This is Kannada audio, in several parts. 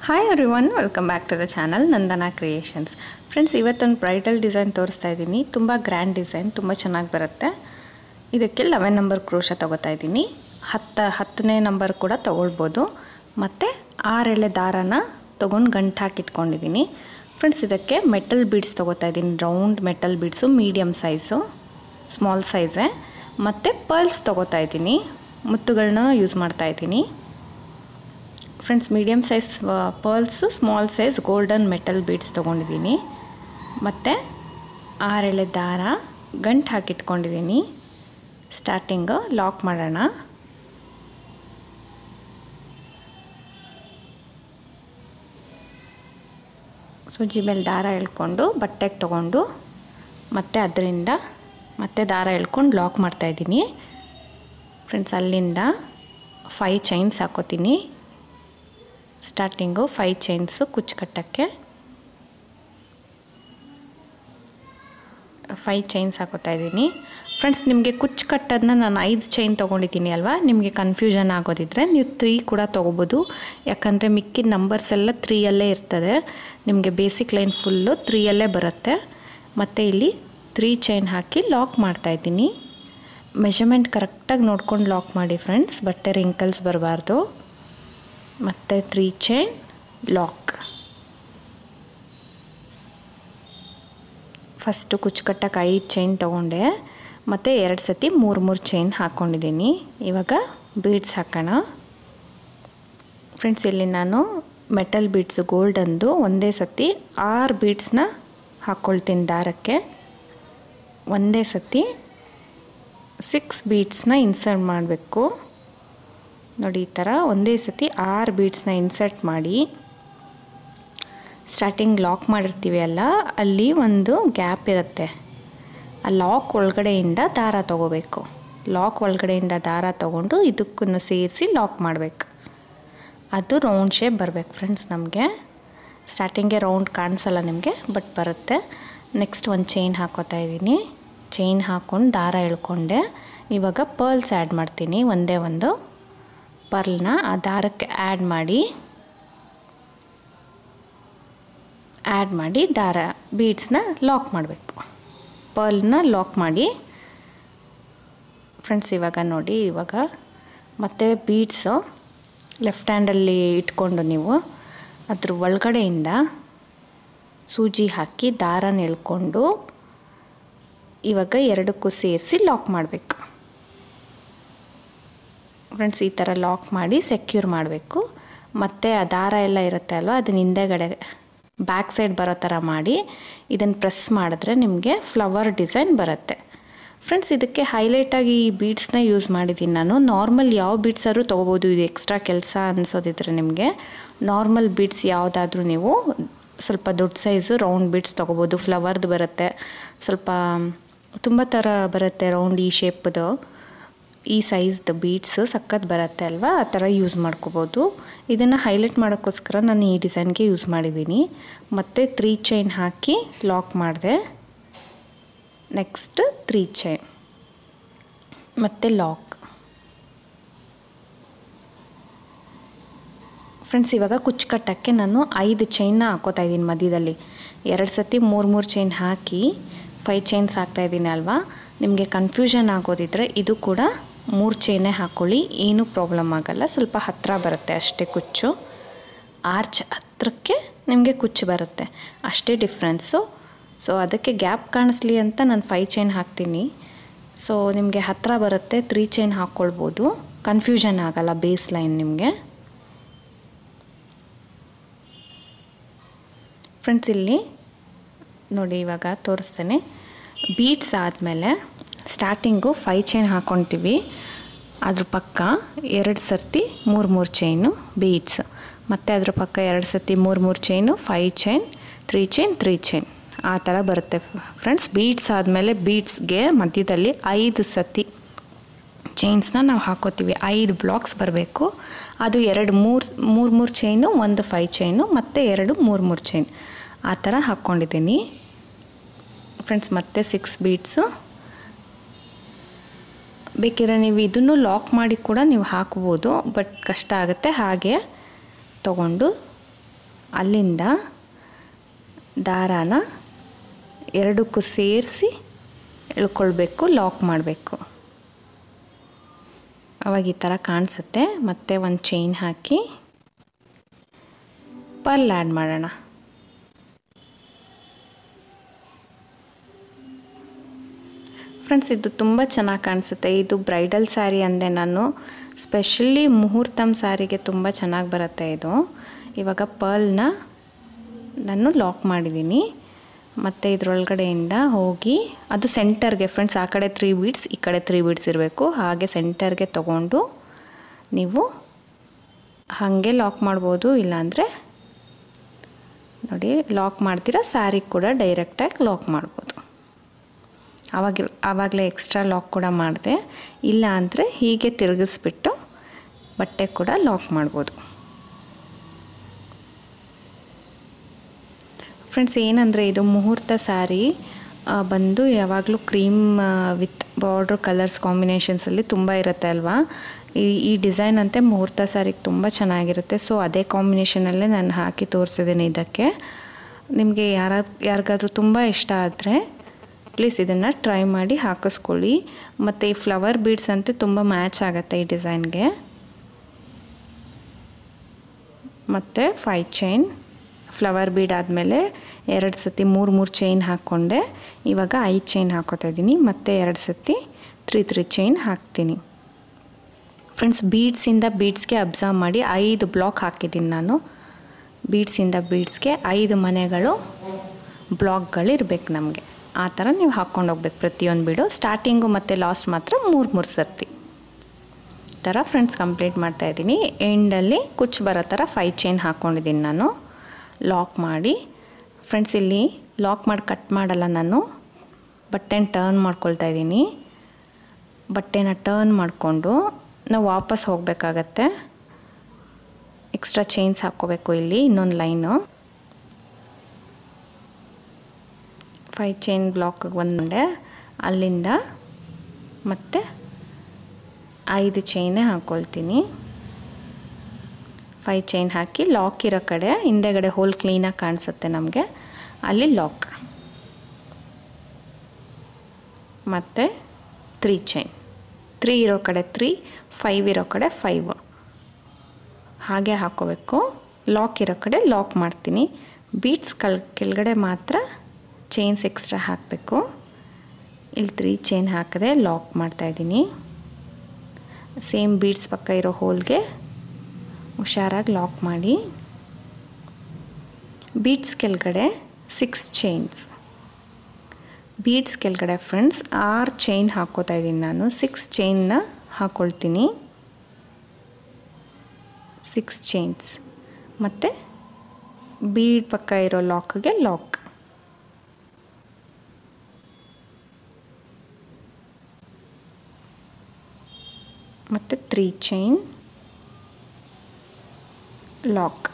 hi everyone welcome back to the channel Nandana creations friends ಇವತ್ತೊಂದು ಬ್ರೈಡಲ್ ಡಿಸೈನ್ ತೋರಿಸ್ತಾ ಇದ್ದೀನಿ ತುಂಬ ಗ್ರ್ಯಾಂಡ್ ಡಿಸೈನ್ ತುಂಬ ಚೆನ್ನಾಗಿ ಬರುತ್ತೆ ಇದಕ್ಕೆ ಲೆವೆನ್ ನಂಬರ್ ಕ್ರೋಶ ತೊಗೋತಾ ಇದ್ದೀನಿ ಹತ್ತು ಹತ್ತನೇ ನಂಬರ್ ಕೂಡ ತೊಗೊಳ್ಬೋದು ಮತ್ತು ಆರೆಳೆ ದಾರನ ತೊಗೊಂಡು ಗಂಟು ಹಾಕಿಟ್ಕೊಂಡಿದ್ದೀನಿ ಫ್ರೆಂಡ್ಸ್ ಇದಕ್ಕೆ ಮೆಟಲ್ ಬೀಡ್ಸ್ ತೊಗೋತಾ ಇದ್ದೀನಿ round metal beads medium size small ಸೈಜೇ ಮತ್ತು ಪರ್ಲ್ಸ್ ತೊಗೋತಾ ಇದ್ದೀನಿ ಮುತ್ತುಗಳನ್ನ ಯೂಸ್ ಮಾಡ್ತಾ ಇದ್ದೀನಿ friends medium size pearls small size golden metal beads ತೊಗೊಂಡಿದ್ದೀನಿ ಮತ್ತು ಆರೆಳೆ ದಾರ ಗಂಟು ಹಾಕಿಟ್ಕೊಂಡಿದ್ದೀನಿ ಸ್ಟಾರ್ಟಿಂಗು ಲಾಕ್ ಮಾಡೋಣ ಸೂಜಿ ಮೇಲೆ ದಾರ ಎಳ್ಕೊಂಡು ಬಟ್ಟೆಗೆ ತೊಗೊಂಡು ಮತ್ತೆ ಅದರಿಂದ ಮತ್ತೆ ದಾರ ಎಳ್ಕೊಂಡು ಲಾಕ್ ಮಾಡ್ತಾಯಿದ್ದೀನಿ ಫ್ರೆಂಡ್ಸ್ ಅಲ್ಲಿಂದ ಫೈ ಚೈನ್ಸ್ ಹಾಕೋತೀನಿ ಸ್ಟಾರ್ಟಿಂಗು ಫೈ ಚೈನ್ಸು ಕುಚ್ಚು ಕಟ್ಟೋಕ್ಕೆ ಫೈ ಚೈನ್ಸ್ ಹಾಕೋತಾ ಇದ್ದೀನಿ ಫ್ರೆಂಡ್ಸ್ ನಿಮಗೆ ಕುಚ್ಚು ಕಟ್ಟೋದನ್ನ ನಾನು ಐದು ಚೈನ್ ತೊಗೊಂಡಿದ್ದೀನಿ ಅಲ್ವಾ ನಿಮಗೆ ಕನ್ಫ್ಯೂಷನ್ ಆಗೋದಿದ್ರೆ ನೀವು ತ್ರೀ ಕೂಡ ತೊಗೋಬೋದು ಯಾಕಂದರೆ ಮಿಕ್ಕಿದ ನಂಬರ್ಸ್ ಎಲ್ಲ ತ್ರೀಯಲ್ಲೇ ಇರ್ತದೆ ನಿಮಗೆ ಬೇಸಿಕ್ ಲೈನ್ ಫುಲ್ಲು ತ್ರೀಯಲ್ಲೇ ಬರುತ್ತೆ ಮತ್ತು ಇಲ್ಲಿ ತ್ರೀ ಚೈನ್ ಹಾಕಿ ಲಾಕ್ ಮಾಡ್ತಾಯಿದ್ದೀನಿ ಮೆಷರ್ಮೆಂಟ್ ಕರೆಕ್ಟಾಗಿ ನೋಡ್ಕೊಂಡು ಲಾಕ್ ಮಾಡಿ ಫ್ರೆಂಡ್ಸ್ ಬಟ್ಟೆ ರಿಂಕಲ್ಸ್ ಬರಬಾರ್ದು ಮತ್ತು ತ್ರೀ ಚೈನ್ ಲಾಕ್ ಫಸ್ಟು ಕುಚ್ಚು ಕಟ್ಟಕ್ಕೆ ಐದು ಚೈನ್ ತೊಗೊಂಡೆ ಮತ್ತು ಎರಡು ಸತಿ ಮೂರು ಮೂರು ಚೈನ್ ಹಾಕ್ಕೊಂಡಿದ್ದೀನಿ ಇವಾಗ ಬೀಡ್ಸ್ ಹಾಕೋಣ ಫ್ರೆಂಡ್ಸ್ ಇಲ್ಲಿ ನಾನು ಮೆಟಲ್ ಬೀಡ್ಸು ಗೋಲ್ಡಂದು ಒಂದೇ ಸತಿ ಆರು ಬೀಡ್ಸ್ನ ಹಾಕ್ಕೊಳ್ತೀನಿ ದಾರಕ್ಕೆ ಒಂದೇ ಸತಿ ಸಿಕ್ಸ್ ಬೀಡ್ಸ್ನ ಇನ್ಸರ್ಟ್ ಮಾಡಬೇಕು ನೋಡಿ ಈ ಥರ ಒಂದೇ ಸತಿ ಆರು ಬೀಡ್ಸ್ನ ಇನ್ಸರ್ಟ್ ಮಾಡಿ ಸ್ಟಾರ್ಟಿಂಗ್ ಲಾಕ್ ಮಾಡಿರ್ತೀವಿ ಅಲ್ಲ ಅಲ್ಲಿ ಒಂದು ಗ್ಯಾಪ್ ಇರುತ್ತೆ ಆ ಲಾಕ್ ಒಳಗಡೆಯಿಂದ ದಾರ ತೊಗೋಬೇಕು ಲಾಕ್ ಒಳಗಡೆಯಿಂದ ದಾರ ತೊಗೊಂಡು ಇದಕ್ಕೂ ಸೇರಿಸಿ ಲಾಕ್ ಮಾಡಬೇಕು ಅದು ರೌಂಡ್ ಶೇಪ್ ಬರಬೇಕು ಫ್ರೆಂಡ್ಸ್ ನಮಗೆ ಸ್ಟಾರ್ಟಿಂಗೆ ರೌಂಡ್ ಕಾಣಿಸಲ್ಲ ನಿಮಗೆ ಬಟ್ ಬರುತ್ತೆ ನೆಕ್ಸ್ಟ್ ಒಂದು ಚೈನ್ ಹಾಕೋತಾ ಇದ್ದೀನಿ ಚೈನ್ ಹಾಕ್ಕೊಂಡು ದಾರ ಎಳ್ಕೊಂಡೆ ಇವಾಗ ಪರ್ಲ್ಸ್ ಆ್ಯಡ್ ಮಾಡ್ತೀನಿ ಒಂದೇ ಒಂದು ಪರ್ಲ್ನ ಆ ದಾರಕ್ಕೆ ಆ್ಯಡ್ ಮಾಡಿ ಆ್ಯಡ್ ಮಾಡಿ ದಾರ ಬೀಡ್ಸ್ನ ಲಾಕ್ ಮಾಡಬೇಕು ಪರ್ಲ್ನ ಲಾಕ್ ಮಾಡಿ ಫ್ರೆಂಡ್ಸ್ ಇವಾಗ ನೋಡಿ ಇವಾಗ ಮತ್ತು ಬೀಡ್ಸು ಲೆಫ್ಟ್ ಹ್ಯಾಂಡಲ್ಲಿ ಇಟ್ಕೊಂಡು ನೀವು ಅದ್ರ ಒಳಗಡೆಯಿಂದ ಸೂಜಿ ಹಾಕಿ ದಾರನ ಎಳ್ಕೊಂಡು ಇವಾಗ ಎರಡಕ್ಕೂ ಸೇರಿಸಿ ಲಾಕ್ ಮಾಡಬೇಕು ಫ್ರೆಂಡ್ಸ್ ಈ ಥರ ಲಾಕ್ ಮಾಡಿ ಸೆಕ್ಯೂರ್ ಮಾಡಬೇಕು ಮತ್ತು ಆ ದಾರ ಎಲ್ಲ ಇರುತ್ತೆ ಅಲ್ವ ಅದನ್ನ ಹಿಂದೆಗಡೆ ಬ್ಯಾಕ್ ಸೈಡ್ ಬರೋ ಥರ ಮಾಡಿ ಇದನ್ನು ಪ್ರೆಸ್ ಮಾಡಿದ್ರೆ ನಿಮಗೆ ಫ್ಲವರ್ ಡಿಸೈನ್ ಬರುತ್ತೆ ಫ್ರೆಂಡ್ಸ್ ಇದಕ್ಕೆ ಹೈಲೈಟಾಗಿ ಈ ಬೀಡ್ಸ್ನ ಯೂಸ್ ಮಾಡಿದ್ದೀನಿ ನಾನು ನಾರ್ಮಲ್ ಯಾವ ಬೀಡ್ಸಾದ್ರೂ ತೊಗೋಬೋದು ಇದು ಎಕ್ಸ್ಟ್ರಾ ಕೆಲಸ ಅನಿಸೋದಿದ್ರೆ ನಿಮಗೆ ನಾರ್ಮಲ್ ಬೀಡ್ಸ್ ಯಾವುದಾದ್ರೂ ನೀವು ಸ್ವಲ್ಪ ದೊಡ್ಡ ಸೈಜು ರೌಂಡ್ ಬೀಡ್ಸ್ ತೊಗೋಬೋದು ಫ್ಲವರ್ದು ಬರುತ್ತೆ ಸ್ವಲ್ಪ ತುಂಬ ಥರ ಬರುತ್ತೆ ರೌಂಡ್ ಈ ಶೇಪ್ದು ಈ ಸೈಜ್ದು ಬೀಡ್ಸ್ ಸಖತ್ ಬರುತ್ತೆ ಅಲ್ವಾ ಆ ಥರ ಯೂಸ್ ಮಾಡ್ಕೋಬೋದು ಇದನ್ನು ಹೈಲೈಟ್ ಮಾಡೋಕ್ಕೋಸ್ಕರ ನಾನು ಈ ಡಿಸೈನ್ಗೆ ಯೂಸ್ ಮಾಡಿದ್ದೀನಿ ಮತ್ತು ತ್ರೀ ಚೈನ್ ಹಾಕಿ ಲಾಕ್ ಮಾಡಿದೆ ನೆಕ್ಸ್ಟ್ ತ್ರೀ ಚೈನ್ ಮತ್ತು ಲಾಕ್ ಫ್ರೆಂಡ್ಸ್ ಇವಾಗ ಕುಚ್ಚು ಕಟ್ಟೋಕ್ಕೆ ನಾನು ಐದು ಚೈನ್ನ ಹಾಕೋತಾ ಇದ್ದೀನಿ ಮಧ್ಯದಲ್ಲಿ ಎರಡು ಸತಿ ಮೂರು ಮೂರು ಚೈನ್ ಹಾಕಿ ಫೈ ಚೈನ್ಸ್ ಹಾಕ್ತಾಯಿದ್ದೀನಿ ಅಲ್ವಾ ನಿಮಗೆ ಕನ್ಫ್ಯೂಷನ್ ಆಗೋದಿದ್ರೆ ಇದು ಕೂಡ ಮೂರು ಚೈನೇ ಹಾಕ್ಕೊಳ್ಳಿ ಏನೂ ಪ್ರಾಬ್ಲಮ್ ಆಗಲ್ಲ ಸ್ವಲ್ಪ ಹತ್ತಿರ ಬರುತ್ತೆ ಅಷ್ಟೇ ಕುಚ್ಚು ಆರ್ಚ್ ಹತ್ರಕ್ಕೆ ನಿಮಗೆ ಕುಚ್ಚು ಬರುತ್ತೆ ಅಷ್ಟೇ ಡಿಫ್ರೆನ್ಸು ಸೊ ಅದಕ್ಕೆ ಗ್ಯಾಪ್ ಕಾಣಿಸ್ಲಿ ಅಂತ ನಾನು ಫೈ ಚೈನ್ ಹಾಕ್ತೀನಿ ಸೊ ನಿಮಗೆ ಹತ್ತಿರ ಬರುತ್ತೆ ತ್ರೀ ಚೈನ್ ಹಾಕ್ಕೊಳ್ಬೋದು ಕನ್ಫ್ಯೂಷನ್ ಆಗಲ್ಲ ಬೇಸ್ ಲೈನ್ ನಿಮಗೆ ಫ್ರೆಂಡ್ಸ್ ಇಲ್ಲಿ ನೋಡಿ ಇವಾಗ ತೋರಿಸ್ತೇನೆ ಬೀಟ್ಸ್ ಆದಮೇಲೆ ಸ್ಟಾರ್ಟಿಂಗು ಫೈ ಚೈನ್ ಹಾಕ್ಕೊಳ್ತೀವಿ ಅದ್ರ ಪಕ್ಕ ಎರಡು ಸರ್ತಿ ಮೂರು ಮೂರು ಚೈನು ಬೀಡ್ಸ್ ಮತ್ತು ಅದ್ರ ಪಕ್ಕ ಎರಡು ಸರ್ತಿ ಮೂರು ಮೂರು chain five chain three chain three chain ಆ ಥರ ಬರುತ್ತೆ ಫ್ರೆಂಡ್ಸ್ ಬೀಡ್ಸ್ ಆದಮೇಲೆ ಬೀಡ್ಸ್ಗೆ ಮಧ್ಯದಲ್ಲಿ ಐದು ಸತಿ ಚೈನ್ಸ್ನ ನಾವು ಹಾಕೋತೀವಿ ಐದು ಬ್ಲಾಕ್ಸ್ ಬರಬೇಕು ಅದು ಎರಡು ಮೂರು ಮೂರು ಮೂರು ಚೈನು ಒಂದು ಫೈ ಚೈನು ಮತ್ತು ಎರಡು ಮೂರು ಮೂರು ಚೈನ್ ಆ ಥರ ಹಾಕ್ಕೊಂಡಿದ್ದೀನಿ ಫ್ರೆಂಡ್ಸ್ ಮತ್ತೆ ಸಿಕ್ಸ್ ಬೀಡ್ಸು ಬೇಕಿದ್ರೆ ನೀವು ಇದನ್ನು ಲಾಕ್ ಮಾಡಿ ಕೂಡ ನೀವು ಹಾಕ್ಬೋದು ಬಟ್ ಕಷ್ಟ ಆಗುತ್ತೆ ಹಾಗೆ ತಗೊಂಡು ಅಲ್ಲಿಂದ ದಾರಾನ ಎರಡಕ್ಕೂ ಸೇರಿಸಿ ಎಳ್ಕೊಳ್ಬೇಕು ಲಾಕ್ ಮಾಡಬೇಕು ಅವಾಗ ಈ ಥರ ಕಾಣಿಸುತ್ತೆ ಮತ್ತೆ ಒಂದು ಚೈನ್ ಹಾಕಿ ಪರ್ಲ್ ಆ್ಯಡ್ ಮಾಡೋಣ ಫ್ರೆಂಡ್ಸ್ ಇದು ತುಂಬ ಚೆನ್ನಾಗಿ ಕಾಣಿಸುತ್ತೆ ಇದು ಬ್ರೈಡಲ್ ಸ್ಯಾರಿ ಅಂದೆ ನಾನು ಸ್ಪೆಷಲಿ ಮುಹೂರ್ತಮ್ ಸ್ಯಾರಿಗೆ ತುಂಬ ಚೆನ್ನಾಗಿ ಬರುತ್ತೆ ಇದು ಇವಾಗ ಪರ್ಲ್ನ ನಾನು ಲಾಕ್ ಮಾಡಿದ್ದೀನಿ ಮತ್ತು ಇದರೊಳಗಡೆಯಿಂದ ಹೋಗಿ ಅದು ಸೆಂಟರ್ಗೆ ಫ್ರೆಂಡ್ಸ್ ಆ ಕಡೆ ತ್ರೀ ಬೀಡ್ಸ್ ಈ ಕಡೆ ತ್ರೀ ಬೀಡ್ಸ್ ಇರಬೇಕು ಹಾಗೆ ಸೆಂಟರ್ಗೆ ತೊಗೊಂಡು ನೀವು ಹಾಗೆ ಲಾಕ್ ಮಾಡ್ಬೋದು ಇಲ್ಲಾಂದರೆ ನೋಡಿ ಲಾಕ್ ಮಾಡ್ತೀರಾ ಸ್ಯಾರಿ ಕೂಡ ಡೈರೆಕ್ಟಾಗಿ ಲಾಕ್ ಮಾಡ್ಬೋದು ಆವಾಗ ಆವಾಗಲೇ ಎಕ್ಸ್ಟ್ರಾ ಲಾಕ್ ಕೂಡ ಮಾಡಿದೆ ಇಲ್ಲ ಅಂದರೆ ಹೀಗೆ ತಿರುಗಿಸ್ಬಿಟ್ಟು ಬಟ್ಟೆ ಕೂಡ ಲಾಕ್ ಮಾಡ್ಬೋದು ಫ್ರೆಂಡ್ಸ್ ಏನಂದರೆ ಇದು ಮುಹೂರ್ತ ಸ್ಯಾರಿ ಬಂದು ಯಾವಾಗಲೂ ಕ್ರೀಮ್ ವಿತ್ ಬಾರ್ಡ್ರ್ ಕಲರ್ಸ್ ಕಾಂಬಿನೇಷನ್ಸಲ್ಲಿ ತುಂಬ ಇರುತ್ತೆ ಅಲ್ವಾ ಈ ಈ ಡಿಸೈನ್ ಅಂತೆ ಮುಹೂರ್ತ ಸ್ಯಾರಿಗೆ ತುಂಬ ಚೆನ್ನಾಗಿರುತ್ತೆ ಸೊ ಅದೇ ಕಾಂಬಿನೇಷನಲ್ಲೇ ನಾನು ಹಾಕಿ ತೋರಿಸಿದ್ದೀನಿ ಇದಕ್ಕೆ ನಿಮಗೆ ಯಾರ ಯಾರಿಗಾದ್ರೂ ತುಂಬ ಇಷ್ಟ ಆದರೆ ಪ್ಲೀಸ್ ಇದನ್ನು ಟ್ರೈ ಮಾಡಿ ಹಾಕಿಸ್ಕೊಳ್ಳಿ ಮತ್ತು ಈ ಫ್ಲವರ್ ಬೀಡ್ಸ್ ಅಂತೂ ತುಂಬ ಮ್ಯಾಚ್ ಆಗುತ್ತೆ ಈ ಡಿಸೈನ್ಗೆ ಮತ್ತು ಫೈ ಚೈನ್ ಫ್ಲವರ್ ಬೀಡ್ ಆದಮೇಲೆ ಎರಡು ಸತಿ ಮೂರು ಮೂರು ಚೈನ್ ಹಾಕ್ಕೊಂಡೆ ಇವಾಗ ಐದು ಚೈನ್ ಹಾಕೋತಾ ಇದ್ದೀನಿ ಮತ್ತು ಎರಡು ಸತಿ ತ್ರೀ ತ್ರೀ ಚೈನ್ ಹಾಕ್ತೀನಿ ಫ್ರೆಂಡ್ಸ್ ಬೀಡ್ಸಿಂದ ಬೀಡ್ಸ್ಗೆ ಅಬ್ಸರ್ವ್ ಮಾಡಿ ಐದು ಬ್ಲಾಕ್ ಹಾಕಿದ್ದೀನಿ ನಾನು ಬೀಡ್ಸಿಂದ ಬೀಡ್ಸ್ಗೆ ಐದು ಮನೆಗಳು ಬ್ಲಾಕ್ಗಳು ಇರಬೇಕು ನಮಗೆ ಆ ಥರ ನೀವು ಹಾಕ್ಕೊಂಡು ಹೋಗ್ಬೇಕು ಪ್ರತಿಯೊಂದು ಬೀಡು ಸ್ಟಾರ್ಟಿಂಗು ಮತ್ತು ಲಾಸ್ಟ್ ಮಾತ್ರ ಮೂರು ಮೂರು ಸರ್ತಿ ಈ ಥರ ಫ್ರೆಂಡ್ಸ್ ಕಂಪ್ಲೀಟ್ ಮಾಡ್ತಾಯಿದ್ದೀನಿ ಎಂಡಲ್ಲಿ ಕುಚ್ಚು ಬರೋ ಥರ ಫೈ ಚೈನ್ ಹಾಕ್ಕೊಂಡಿದ್ದೀನಿ ನಾನು ಲಾಕ್ ಮಾಡಿ ಫ್ರೆಂಡ್ಸ್ ಇಲ್ಲಿ ಲಾಕ್ ಮಾಡಿ ಕಟ್ ಮಾಡಲ್ಲ ನಾನು ಬಟ್ಟೆನ ಟರ್ನ್ ಮಾಡ್ಕೊಳ್ತಾ ಇದ್ದೀನಿ ಬಟ್ಟೆನ ಟರ್ನ್ ಮಾಡಿಕೊಂಡು ನಾವು ವಾಪಸ್ ಹೋಗಬೇಕಾಗತ್ತೆ ಎಕ್ಸ್ಟ್ರಾ ಚೈನ್ಸ್ ಹಾಕ್ಕೋಬೇಕು ಇಲ್ಲಿ ಇನ್ನೊಂದು ಲೈನು ಫೈ ಚೈನ್ ಬ್ಲಾಕ್ಗೆ ಬಂದೆ ಅಲ್ಲಿಂದ ಮತ್ತೆ ಐದು ಚೈನೇ ಹಾಕ್ಕೊಳ್ತೀನಿ ಫೈ ಚೈನ್ ಹಾಕಿ ಲಾಕ್ ಇರೋ ಕಡೆ ಹಿಂದೆಗಡೆ ಹೋಲ್ ಕ್ಲೀನಾಗಿ ಕಾಣಿಸುತ್ತೆ ನಮಗೆ ಅಲ್ಲಿ ಲಾಕ್ ಮತ್ತು ತ್ರೀ ಚೈನ್ ತ್ರೀ ಇರೋ ಕಡೆ ತ್ರೀ ಫೈವ್ ಇರೋ ಕಡೆ ಫೈವ್ ಹಾಗೆ ಹಾಕ್ಕೋಬೇಕು ಲಾಕ್ ಇರೋ ಕಡೆ ಲಾಕ್ ಮಾಡ್ತೀನಿ ಬೀಟ್ಸ್ ಕಲ್ ಕೆಳಗಡೆ ಮಾತ್ರ ಚೈನ್ಸ್ ಎಕ್ಸ್ಟ್ರಾ ಹಾಕಬೇಕು ಇಲ್ಲಿ ತ್ರೀ ಚೈನ್ ಹಾಕಿದೆ ಲಾಕ್ ಮಾಡ್ತಾಯಿದ್ದೀನಿ ಸೇಮ್ ಬೀಡ್ಸ್ ಪಕ್ಕ ಇರೋ ಹೋಲ್ಗೆ ಹುಷಾರಾಗಿ ಲಾಕ್ ಮಾಡಿ ಬೀಡ್ಸ್ ಕೆಳಗಡೆ ಸಿಕ್ಸ್ ಚೈನ್ಸ್ ಬೀಡ್ಸ್ ಕೆಳಗಡೆ ಫ್ರೆಂಡ್ಸ್ ಆರು ಚೈನ್ ಹಾಕ್ಕೋತಾ ಇದ್ದೀನಿ ನಾನು ಸಿಕ್ಸ್ ಚೈನ್ನ ಹಾಕ್ಕೊಳ್ತೀನಿ ಸಿಕ್ಸ್ ಚೈನ್ಸ್ ಮತ್ತು ಬೀಡ್ ಪಕ್ಕ ಇರೋ ಲಾಕ್ಗೆ ಲಾಕ್ ಮತ್ತು ತ್ರೀ ಚೈನ್ ಲಾಕ್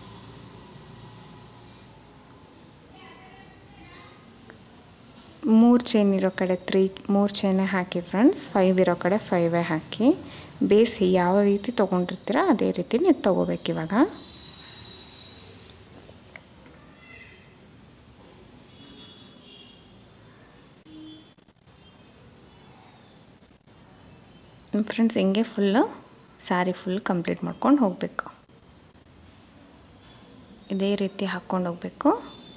ಮೂರು ಚೈನ್ ಇರೋ ಕಡೆ ತ್ರೀ ಮೂರು ಚೈನೇ ಹಾಕಿ ಫ್ರೆಂಡ್ಸ್ ಫೈವ್ ಇರೋ ಕಡೆ ಫೈವೇ ಹಾಕಿ ಬೇಸಿ ಯಾವ ರೀತಿ ತೊಗೊಂಡಿರ್ತೀರ ಅದೇ ರೀತಿ ನೀವು ತೊಗೋಬೇಕು ಇವಾಗ ಫ್ರೆಂಡ್ಸ್ ಹಿಂಗೆ ಫುಲ್ಲು ಸ್ಯಾರಿ ಫುಲ್ ಕಂಪ್ಲೀಟ್ ಮಾಡ್ಕೊಂಡು ಹೋಗಬೇಕು ಇದೇ ರೀತಿ ಹಾಕ್ಕೊಂಡು ಹೋಗಬೇಕು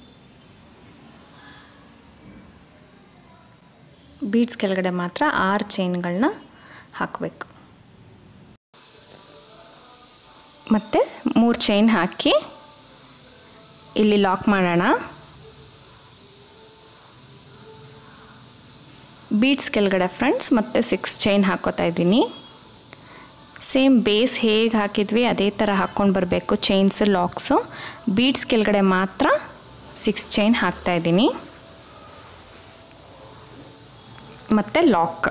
ಬೀಡ್ಸ್ ಕೆಳಗಡೆ ಮಾತ್ರ ಆರು ಚೈನ್ಗಳನ್ನ ಹಾಕಬೇಕು ಮತ್ತು ಮೂರು ಚೈನ್ ಹಾಕಿ ಇಲ್ಲಿ ಲಾಕ್ ಮಾಡೋಣ ಬೀಡ್ಸ್ ಕೆಳಗಡೆ ಫ್ರೆಂಡ್ಸ್ ಮತ್ತು ಸಿಕ್ಸ್ ಚೈನ್ ಹಾಕೋತಾ ಇದ್ದೀನಿ ಸೇಮ್ ಬೇಸ್ ಹೇಗೆ ಹಾಕಿದ್ವಿ ಅದೇ ಥರ ಹಾಕ್ಕೊಂಡು ಬರಬೇಕು ಚೈನ್ಸು ಲಾಕ್ಸು ಬೀಡ್ಸ್ ಕೆಳಗಡೆ ಮಾತ್ರ ಸಿಕ್ಸ್ ಚೈನ್ ಹಾಕ್ತಾಯಿದ್ದೀನಿ ಮತ್ತು ಲಾಕ್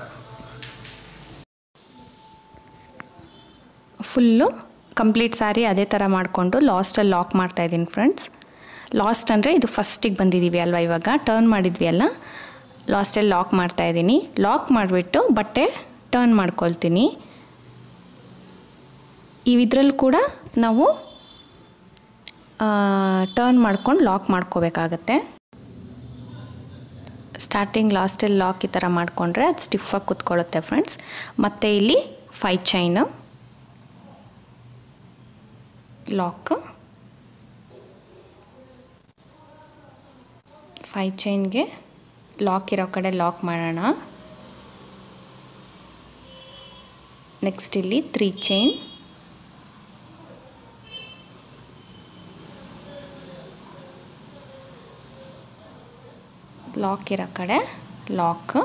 ಫುಲ್ಲು ಕಂಪ್ಲೀಟ್ ಸ್ಯಾರಿ ಅದೇ ಥರ ಮಾಡಿಕೊಂಡು ಲಾಸ್ಟಲ್ಲಿ ಲಾಕ್ ಮಾಡ್ತಾಯಿದ್ದೀನಿ ಫ್ರೆಂಡ್ಸ್ ಲಾಸ್ಟ್ ಅಂದರೆ ಇದು ಫಸ್ಟಿಗೆ ಬಂದಿದ್ದೀವಿ ಅಲ್ವಾ ಇವಾಗ ಟರ್ನ್ ಮಾಡಿದ್ವಿ ಅಲ್ಲ ಲಾಸ್ಟಲ್ಲಿ ಲಾಕ್ ಮಾಡ್ತಾಯಿದ್ದೀನಿ ಲಾಕ್ ಮಾಡಿಬಿಟ್ಟು ಬಟ್ಟೆ ಟರ್ನ್ ಮಾಡ್ಕೊಳ್ತೀನಿ ಇವಿದ್ರಲ್ಲಿ ಕೂಡ ನಾವು ಟರ್ನ್ ಮಾಡ್ಕೊಂಡು ಲಾಕ್ ಮಾಡ್ಕೋಬೇಕಾಗತ್ತೆ ಸ್ಟಾರ್ಟಿಂಗ್ ಲಾಸ್ಟಲ್ಲಿ ಲಾಕ್ ಈ ಥರ ಮಾಡಿಕೊಂಡ್ರೆ ಅದು ಸ್ಟಿಫಾಗಿ ಕುತ್ಕೊಳ್ಳುತ್ತೆ ಫ್ರೆಂಡ್ಸ್ ಮತ್ತು ಇಲ್ಲಿ ಫೈ ಚೈನು ಲಾಕ್ ಫೈ ಚೈನ್ಗೆ ಲಾಕ್ ಇರೋ ಕಡೆ ಲಾಕ್ ಮಾಡೋಣ ನೆಕ್ಸ್ಟ್ ಇಲ್ಲಿ ತ್ರೀ ಚೈನ್ ಲಾಕ್ ಇರೋ ಕಡೆ ಲಾಕ್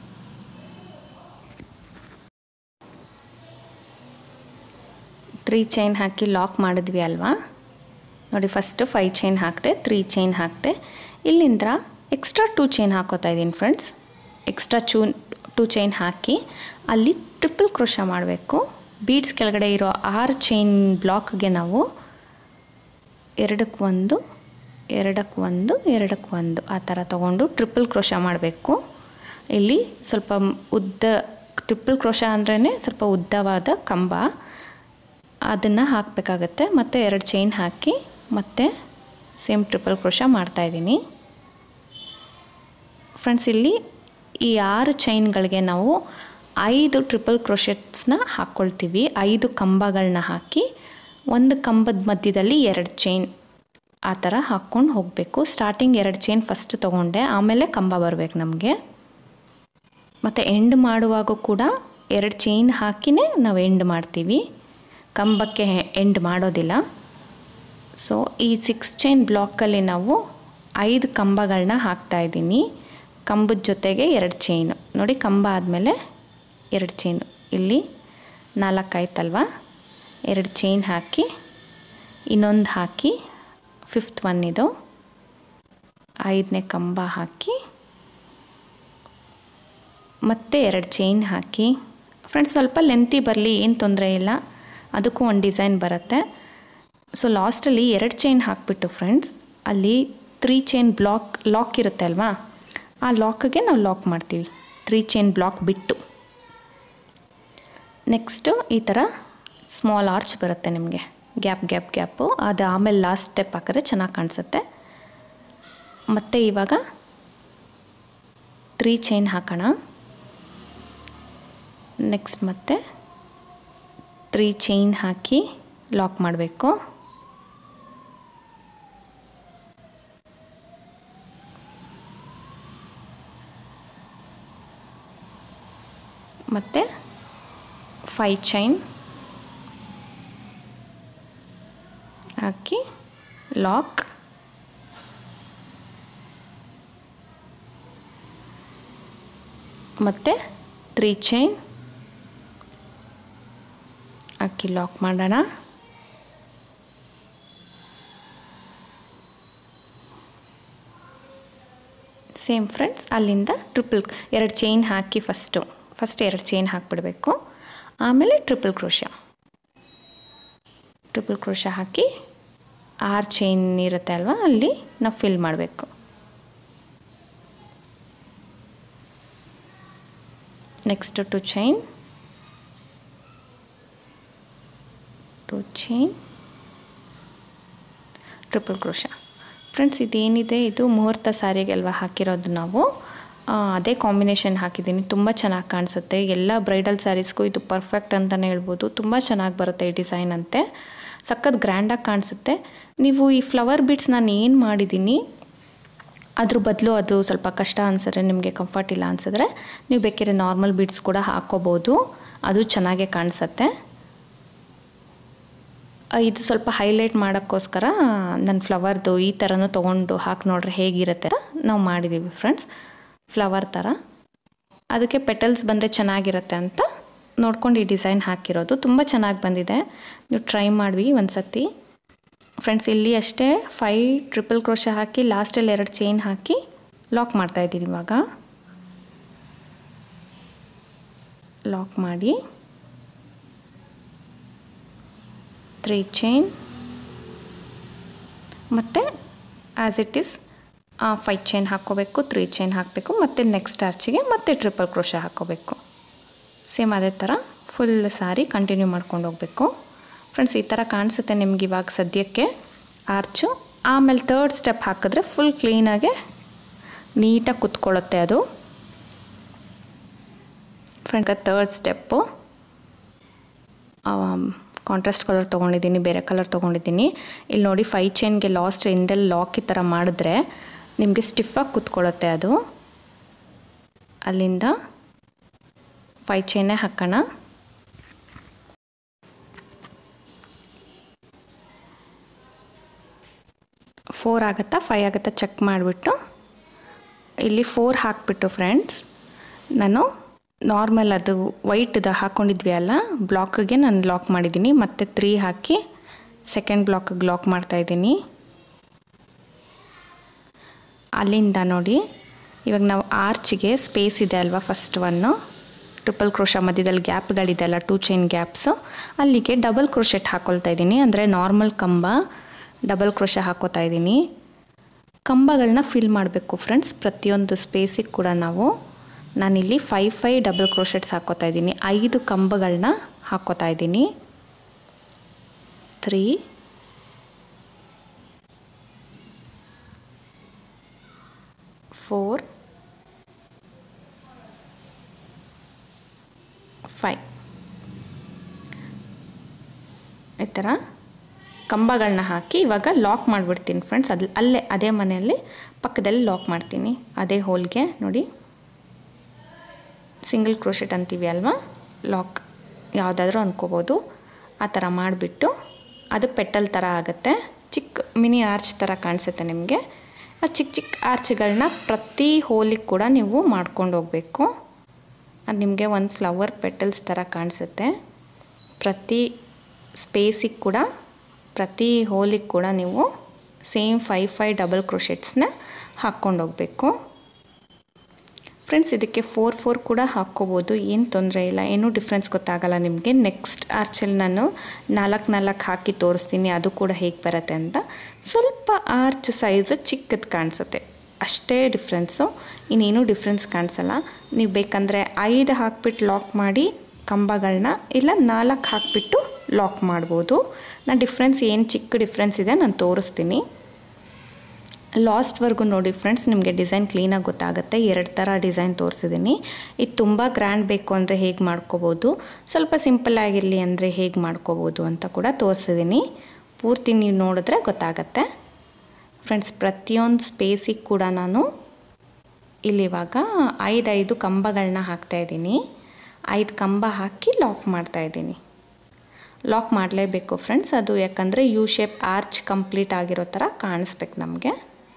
ತ್ರೀ ಚೈನ್ ಹಾಕಿ ಲಾಕ್ ಮಾಡಿದ್ವಿ ಅಲ್ವಾ ನೋಡಿ ಫಸ್ಟು ಫೈ ಚೈನ್ ಹಾಕಿದೆ ತ್ರೀ ಚೈನ್ ಹಾಕಿದೆ ಇಲ್ಲಿಂದ ಎಕ್ಸ್ಟ್ರಾ ಟೂ ಚೈನ್ ಹಾಕೋತಾ ಇದ್ದೀನಿ ಫ್ರೆಂಡ್ಸ್ ಎಕ್ಸ್ಟ್ರಾ ಚೂ ಟೂ ಚೈನ್ ಹಾಕಿ ಅಲ್ಲಿ ಟ್ರಿಪಲ್ ಕ್ರೋಶ ಮಾಡಬೇಕು ಬೀಡ್ಸ್ ಕೆಳಗಡೆ ಇರೋ ಆರು ಚೈನ್ ಬ್ಲಾಕ್ಗೆ ನಾವು ಎರಡಕ್ಕೆ ಒಂದು ಎರಡಕ್ಕೆ ಒಂದು ಎರಡಕ್ಕೆ ಒಂದು ಆ ಥರ ತೊಗೊಂಡು ಟ್ರಿಪಲ್ ಕ್ರೋಶ ಮಾಡಬೇಕು ಇಲ್ಲಿ ಸ್ವಲ್ಪ ಉದ್ದ ಟ್ರಿಪಲ್ ಕ್ರೋಶ ಅಂದ್ರೇ ಸ್ವಲ್ಪ ಉದ್ದವಾದ ಕಂಬ ಅದನ್ನು ಹಾಕಬೇಕಾಗತ್ತೆ ಮತ್ತು ಎರಡು ಚೈನ್ ಹಾಕಿ ಮತ್ತೆ ಸೇಮ್ ಟ್ರಿಪಲ್ ಕ್ರೋಶ ಮಾಡ್ತಾಯಿದ್ದೀನಿ ಫ್ರೆಂಡ್ಸ್ ಇಲ್ಲಿ ಈ ಆರು ಚೈನ್ಗಳಿಗೆ ನಾವು ಐದು ಟ್ರಿಪಲ್ ಕ್ರೋಶೆಟ್ಸ್ನ ಹಾಕ್ಕೊಳ್ತೀವಿ ಐದು ಕಂಬಗಳನ್ನ ಹಾಕಿ ಒಂದು ಕಂಬದ ಮಧ್ಯದಲ್ಲಿ ಎರಡು ಚೈನ್ ಆ ಥರ ಹಾಕ್ಕೊಂಡು ಹೋಗಬೇಕು ಸ್ಟಾರ್ಟಿಂಗ್ ಎರಡು ಚೈನ್ ಫಸ್ಟ್ ತೊಗೊಂಡೆ ಆಮೇಲೆ ಕಂಬ ಬರಬೇಕು ನಮಗೆ ಮತ್ತು ಎಂಡ್ ಮಾಡುವಾಗ ಕೂಡ ಎರಡು ಚೈನ್ ಹಾಕಿನೇ ನಾವು ಎಂಡ್ ಮಾಡ್ತೀವಿ ಕಂಬಕ್ಕೆ ಎಂಡ್ ಮಾಡೋದಿಲ್ಲ ಸೊ ಈ ಸಿಕ್ಸ್ ಚೈನ್ ಬ್ಲಾಕಲ್ಲಿ ನಾವು ಐದು ಕಂಬಗಳನ್ನ ಹಾಕ್ತಾಯಿದ್ದೀನಿ ಕಂಬದ ಜೊತೆಗೆ ಎರಡು ಚೈನು ನೋಡಿ ಕಂಬ ಆದಮೇಲೆ ಎರಡು ಚೈನು ಇಲ್ಲಿ ನಾಲ್ಕು ಆಯ್ತಲ್ವ ಎರಡು ಚೈನ್ ಹಾಕಿ ಇನ್ನೊಂದು ಹಾಕಿ ಫಿಫ್ತ್ ಒನ್ ಇದು ಐದನೇ ಕಂಬ ಹಾಕಿ ಮತ್ತೆ ಎರಡು ಚೈನ್ ಹಾಕಿ ಫ್ರೆಂಡ್ಸ್ ಸ್ವಲ್ಪ ಲೆಂತಿ ಬರಲಿ ಏನು ತೊಂದರೆ ಇಲ್ಲ ಅದಕ್ಕೂ ಒಂದು ಡಿಸೈನ್ ಬರುತ್ತೆ ಸೊ ಲಾಸ್ಟಲ್ಲಿ ಎರಡು ಚೈನ್ ಹಾಕಿಬಿಟ್ಟು ಫ್ರೆಂಡ್ಸ್ ಅಲ್ಲಿ ತ್ರೀ ಚೈನ್ ಬ್ಲಾಕ್ ಲಾಕ್ ಇರುತ್ತೆ ಅಲ್ವಾ ಆ ಲಾಕ್ಗೆ ನಾವು ಲಾಕ್ ಮಾಡ್ತೀವಿ ತ್ರೀ ಚೈನ್ ಬ್ಲಾಕ್ ಬಿಟ್ಟು ನೆಕ್ಸ್ಟು ಈ ಥರ ಸ್ಮಾಲ್ ಆರ್ಚ್ ಬರುತ್ತೆ ನಿಮಗೆ ಗ್ಯಾಪ್ ಗ್ಯಾಪ್ ಗ್ಯಾಪು ಅದು ಆಮೇಲೆ ಲಾಸ್ಟ್ ಸ್ಟೆಪ್ ಹಾಕಿದ್ರೆ ಚೆನ್ನಾಗಿ ಕಾಣಿಸುತ್ತೆ ಮತ್ತು ಇವಾಗ ತ್ರೀ ಚೈನ್ ಹಾಕೋಣ ನೆಕ್ಸ್ಟ್ ಮತ್ತೆ ತ್ರೀ ಚೈನ್ ಹಾಕಿ ಲಾಕ್ ಮಾಡಬೇಕು ಮತ್ತು ಫೈ ಚೈನ್ ಹಾಕಿ ಲಾಕ್ ಮತ್ತು ತ್ರೀ ಚೈನ್ ಹಾಕಿ ಲಾಕ್ ಮಾಡೋಣ ಸೇಮ್ ಫ್ರೆಂಡ್ಸ್ ಅಲ್ಲಿಂದ ಟ್ರಿಪಲ್ ಎರಡು ಚೈನ್ ಹಾಕಿ ಫಸ್ಟು ಫಸ್ಟ್ ಎರಡು ಚೈನ್ ಹಾಕಿಬಿಡಬೇಕು ಆಮೇಲೆ ಟ್ರಿಪಲ್ ಕ್ರೋಶ ಟ್ರಿಪಲ್ ಕ್ರೋಶ ಹಾಕಿ ಆರು ಚೈನ್ ಇರುತ್ತೆ ಅಲ್ವಾ ಅಲ್ಲಿ ನಾವು ಫಿಲ್ ಮಾಡಬೇಕು next two chain two chain triple crochet friends ಇದೇನಿದೆ ಇದು ಮುಹೂರ್ತ ಸಾರಿಗೆ ಅಲ್ವಾ ಹಾಕಿರೋದು ನಾವು ಅದೇ ಕಾಂಬಿನೇಷನ್ ಹಾಕಿದ್ದೀನಿ ತುಂಬ ಚೆನ್ನಾಗಿ ಕಾಣಿಸುತ್ತೆ ಎಲ್ಲ ಬ್ರೈಡಲ್ ಸ್ಯಾರೀಸ್ಗೂ ಇದು ಪರ್ಫೆಕ್ಟ್ ಅಂತಲೇ ಹೇಳ್ಬೋದು ತುಂಬ ಚೆನ್ನಾಗಿ ಬರುತ್ತೆ ಈ ಡಿಸೈನ್ ಅಂತೆ ಸಖತ್ ಗ್ರ್ಯಾಂಡಾಗಿ ಕಾಣಿಸುತ್ತೆ ನೀವು ಈ ಫ್ಲವರ್ ಬೀಡ್ಸ್ ನಾನು ಏನು ಮಾಡಿದ್ದೀನಿ ಅದ್ರ ಬದಲು ಅದು ಸ್ವಲ್ಪ ಕಷ್ಟ ಅನಿಸಿದ್ರೆ ನಿಮಗೆ ಕಂಫರ್ಟ್ ಇಲ್ಲ ಅನಿಸಿದ್ರೆ ನೀವು ಬೇಕಿದ್ರೆ ನಾರ್ಮಲ್ ಬೀಡ್ಸ್ ಕೂಡ ಹಾಕ್ಕೋಬೋದು ಅದು ಚೆನ್ನಾಗೇ ಕಾಣಿಸುತ್ತೆ ಇದು ಸ್ವಲ್ಪ ಹೈಲೈಟ್ ಮಾಡೋಕ್ಕೋಸ್ಕರ ನನ್ನ ಫ್ಲವರ್ದು ಈ ಥರನೂ ತೊಗೊಂಡು ಹಾಕಿ ನೋಡ್ರೆ ಹೇಗಿರುತ್ತೆ ಅಂತ ನಾವು ಮಾಡಿದ್ದೀವಿ ಫ್ರೆಂಡ್ಸ್ ಫ್ಲವರ್ ಥರ ಅದಕ್ಕೆ ಪೆಟಲ್ಸ್ ಬಂದರೆ ಚೆನ್ನಾಗಿರುತ್ತೆ ಅಂತ ನೋಡ್ಕೊಂಡು ಈ ಡಿಸೈನ್ ಹಾಕಿರೋದು ತುಂಬ ಚೆನ್ನಾಗಿ ಬಂದಿದೆ ನೀವು ಟ್ರೈ ಮಾಡಿವಿ ಒಂದು ಸತಿ ಫ್ರೆಂಡ್ಸ್ ಇಲ್ಲಿ ಅಷ್ಟೇ ಫೈ ಟ್ರಿಪಲ್ ಕ್ರೋಶ ಹಾಕಿ ಲಾಸ್ಟಲ್ಲಿ ಎರಡು ಚೈನ್ ಹಾಕಿ ಲಾಕ್ ಮಾಡ್ತಾಯಿದ್ದೀನಿ ಇವಾಗ ಲಾಕ್ ಮಾಡಿ ತ್ರೀ ಚೈನ್ ಮತ್ತು as it is five chain ಹಾಕ್ಕೋಬೇಕು ತ್ರೀ ಚೈನ್ ಹಾಕಬೇಕು ಮತ್ತು ನೆಕ್ಸ್ಟ್ ಆರ್ಚಿಗೆ ಮತ್ತೆ ಟ್ರಿಪಲ್ ಕ್ರೋಶ ಹಾಕ್ಕೋಬೇಕು ಸೇಮ್ ಅದೇ ಥರ ಫುಲ್ ಸಾರಿ ಕಂಟಿನ್ಯೂ ಮಾಡ್ಕೊಂಡು ಹೋಗಬೇಕು ಫ್ರೆಂಡ್ಸ್ ಈ ಥರ ಕಾಣಿಸುತ್ತೆ ನಿಮ್ಗೆ ಇವಾಗ ಸದ್ಯಕ್ಕೆ ಆರ್ಚು ಆಮೇಲೆ ತರ್ಡ್ ಸ್ಟೆಪ್ ಹಾಕಿದ್ರೆ ಫುಲ್ ಕ್ಲೀನಾಗೆ ನೀಟಾಗಿ ಕುತ್ಕೊಳ್ಳುತ್ತೆ ಅದು friend third step contrast colour ತೊಗೊಂಡಿದ್ದೀನಿ ಬೇರೆ ಕಲರ್ ತೊಗೊಂಡಿದ್ದೀನಿ ಇಲ್ಲಿ ನೋಡಿ ಫೈ ಚೈನ್ಗೆ ಲಾಸ್ಟ್ ಎಂಡಲ್ಲಿ ಲಾಕ್ ಈ ಥರ ಮಾಡಿದ್ರೆ ನಿಮಗೆ ಸ್ಟಿಫಾಗಿ ಕುತ್ಕೊಳ್ಳುತ್ತೆ ಅದು ಅಲ್ಲಿಂದ ಫೈ ಚೈನೇ ಹಾಕೋಣ ಫೋರ್ ಆಗುತ್ತಾ ಫೈ ಆಗುತ್ತಾ ಚೆಕ್ ಮಾಡಿಬಿಟ್ಟು ಇಲ್ಲಿ ಫೋರ್ ಹಾಕಿಬಿಟ್ಟು ಫ್ರೆಂಡ್ಸ್ ನಾನು ನಾರ್ಮಲ್ ಅದು ವೈಟ್ದು ಹಾಕ್ಕೊಂಡಿದ್ವಿ ಅಲ್ಲ ಬ್ಲಾಕಿಗೆ ನಾನು ಲಾಕ್ ಮಾಡಿದ್ದೀನಿ ಮತ್ತು ತ್ರೀ ಹಾಕಿ ಸೆಕೆಂಡ್ ಬ್ಲಾಕಿಗೆ ಲಾಕ್ ಮಾಡ್ತಾಯಿದ್ದೀನಿ ಅಲ್ಲಿಂದ ನೋಡಿ ಇವಾಗ ನಾವು ಆರ್ಚಿಗೆ ಸ್ಪೇಸ್ ಇದೆ ಅಲ್ವಾ ಫಸ್ಟ್ ಒನ್ನು ಟ್ರಿಪಲ್ ಕ್ರೋಶ ಮಧ್ಯದಲ್ಲಿ ಗ್ಯಾಪ್ಗಳಿದೆ ಅಲ್ಲ ಟೂ ಚೈನ್ ಗ್ಯಾಪ್ಸು ಅಲ್ಲಿಗೆ ಡಬಲ್ ಕ್ರೋಶೆಟ್ ಹಾಕ್ಕೊಳ್ತಾ ಇದ್ದೀನಿ ಅಂದರೆ ನಾರ್ಮಲ್ ಕಂಬ ಡಬಲ್ ಕ್ರೋಶ ಹಾಕೋತಾ ಇದ್ದೀನಿ ಕಂಬಗಳನ್ನ ಫಿಲ್ ಮಾಡಬೇಕು ಫ್ರೆಂಡ್ಸ್ ಪ್ರತಿಯೊಂದು ಸ್ಪೇಸಿಗೆ ಕೂಡ ನಾವು ನಾನಿಲ್ಲಿ ಫೈ ಫೈ ಡಬಲ್ ಕ್ರೋಶೆಟ್ಸ್ ಹಾಕೋತಾ ಇದ್ದೀನಿ ಐದು ಕಂಬಗಳನ್ನ ಹಾಕೋತಾ ಇದ್ದೀನಿ ತ್ರೀ ಫೋರ್ ಫೈ ಈ ಥರ ಕಂಬಗಳನ್ನ ಹಾಕಿ ಇವಾಗ ಲಾಕ್ ಮಾಡಿಬಿಡ್ತೀನಿ ಫ್ರೆಂಡ್ಸ್ ಅದು ಅಲ್ಲೇ ಅದೇ ಮನೆಯಲ್ಲಿ ಪಕ್ಕದಲ್ಲಿ ಲಾಕ್ ಮಾಡ್ತೀನಿ ಅದೇ ಹೋಲ್ಗೆ ನೋಡಿ ಸಿಂಗಲ್ ಕ್ರೋಶೆಟ್ ಅಂತೀವಿ ಅಲ್ವಾ ಲಾಕ್ ಯಾವುದಾದ್ರೂ ಅನ್ಕೋಬೋದು ಆ ಥರ ಮಾಡಿಬಿಟ್ಟು ಅದು ಪೆಟಲ್ ಥರ ಆಗುತ್ತೆ ಚಿಕ್ಕ ಮಿನಿ ಆರ್ಚ್ ಥರ ಕಾಣಿಸುತ್ತೆ ನಿಮಗೆ ಆ ಚಿಕ್ಕ ಚಿಕ್ಕ ಆರ್ಚ್ಗಳನ್ನ ಪ್ರತಿ ಹೋಲಿಗೆ ಕೂಡ ನೀವು ಮಾಡ್ಕೊಂಡು ಹೋಗಬೇಕು ಅದು ನಿಮಗೆ ಒಂದು ಫ್ಲವರ್ ಪೆಟಲ್ಸ್ ಥರ ಕಾಣಿಸುತ್ತೆ ಪ್ರತಿ ಸ್ಪೇಸಿಗೆ ಕೂಡ ಪ್ರತಿ ಹೋಲಿಗೆ ಕೂಡ ನೀವು ಸೇಮ್ ಫೈ ಫೈ ಡಬಲ್ ಕ್ರೋಶೆಟ್ಸ್ನ ಹಾಕ್ಕೊಂಡು ಹೋಗಬೇಕು ಫ್ರೆಂಡ್ಸ್ ಇದಕ್ಕೆ ಫೋರ್ ಫೋರ್ ಕೂಡ ಹಾಕ್ಕೋಬೋದು ಏನು ತೊಂದರೆ ಇಲ್ಲ ಏನೂ ಡಿಫ್ರೆನ್ಸ್ ಗೊತ್ತಾಗಲ್ಲ ನಿಮಗೆ ನೆಕ್ಸ್ಟ್ ಆರ್ಚಲ್ಲಿ ನಾನು ನಾಲ್ಕು ನಾಲ್ಕು ಹಾಕಿ ತೋರಿಸ್ತೀನಿ ಅದು ಕೂಡ ಹೇಗೆ ಬರುತ್ತೆ ಅಂತ ಸ್ವಲ್ಪ ಆರ್ಚ್ ಸೈಜ್ ಚಿಕ್ಕದು ಕಾಣಿಸುತ್ತೆ ಅಷ್ಟೇ ಡಿಫ್ರೆನ್ಸು ಇನ್ನೇನು ಡಿಫ್ರೆನ್ಸ್ ಕಾಣಿಸಲ್ಲ ನೀವು ಬೇಕಂದರೆ ಐದು ಹಾಕ್ಬಿಟ್ಟು ಲಾಕ್ ಮಾಡಿ ಕಂಬಗಳನ್ನ ಇಲ್ಲ ನಾಲ್ಕು ಹಾಕಿಬಿಟ್ಟು ಲಾಕ್ ಮಾಡ್ಬೋದು ನಾನು ಡಿಫ್ರೆನ್ಸ್ ಏನು ಚಿಕ್ಕ ಡಿಫ್ರೆನ್ಸ್ ಇದೆ ನಾನು ತೋರಿಸ್ತೀನಿ ಲಾಸ್ಟ್ವರೆಗೂ ನೋಡಿ ಫ್ರೆಂಡ್ಸ್ ನಿಮಗೆ ಡಿಸೈನ್ ಕ್ಲೀನಾಗಿ ಗೊತ್ತಾಗುತ್ತೆ ಎರಡು ಥರ ಡಿಸೈನ್ ತೋರಿಸಿದ್ದೀನಿ ಇದು ತುಂಬ ಗ್ರ್ಯಾಂಡ್ ಬೇಕು ಅಂದರೆ ಹೇಗೆ ಮಾಡ್ಕೋಬೋದು ಸ್ವಲ್ಪ ಸಿಂಪಲ್ ಆಗಿರಲಿ ಅಂದರೆ ಹೇಗೆ ಮಾಡ್ಕೋಬೋದು ಅಂತ ಕೂಡ ತೋರಿಸಿದ್ದೀನಿ ಪೂರ್ತಿ ನೀವು ನೋಡಿದ್ರೆ ಗೊತ್ತಾಗತ್ತೆ ಫ್ರೆಂಡ್ಸ್ ಪ್ರತಿಯೊಂದು ಸ್ಪೇಸಿಗೆ ಕೂಡ ನಾನು ಇಲ್ಲಿವಾಗ ಐದೈದು ಕಂಬಗಳನ್ನ ಹಾಕ್ತಾಯಿದ್ದೀನಿ ಐದು ಕಂಬ ಹಾಕಿ ಲಾಕ್ ಮಾಡ್ತಾಯಿದ್ದೀನಿ ಲಾಕ್ ಮಾಡಲೇಬೇಕು ಫ್ರೆಂಡ್ಸ್ ಅದು ಯಾಕಂದರೆ ಯು ಶೇಪ್ ಆರ್ಚ್ ಕಂಪ್ಲೀಟ್ ಆಗಿರೋ ಥರ ಕಾಣಿಸ್ಬೇಕು ನಮಗೆ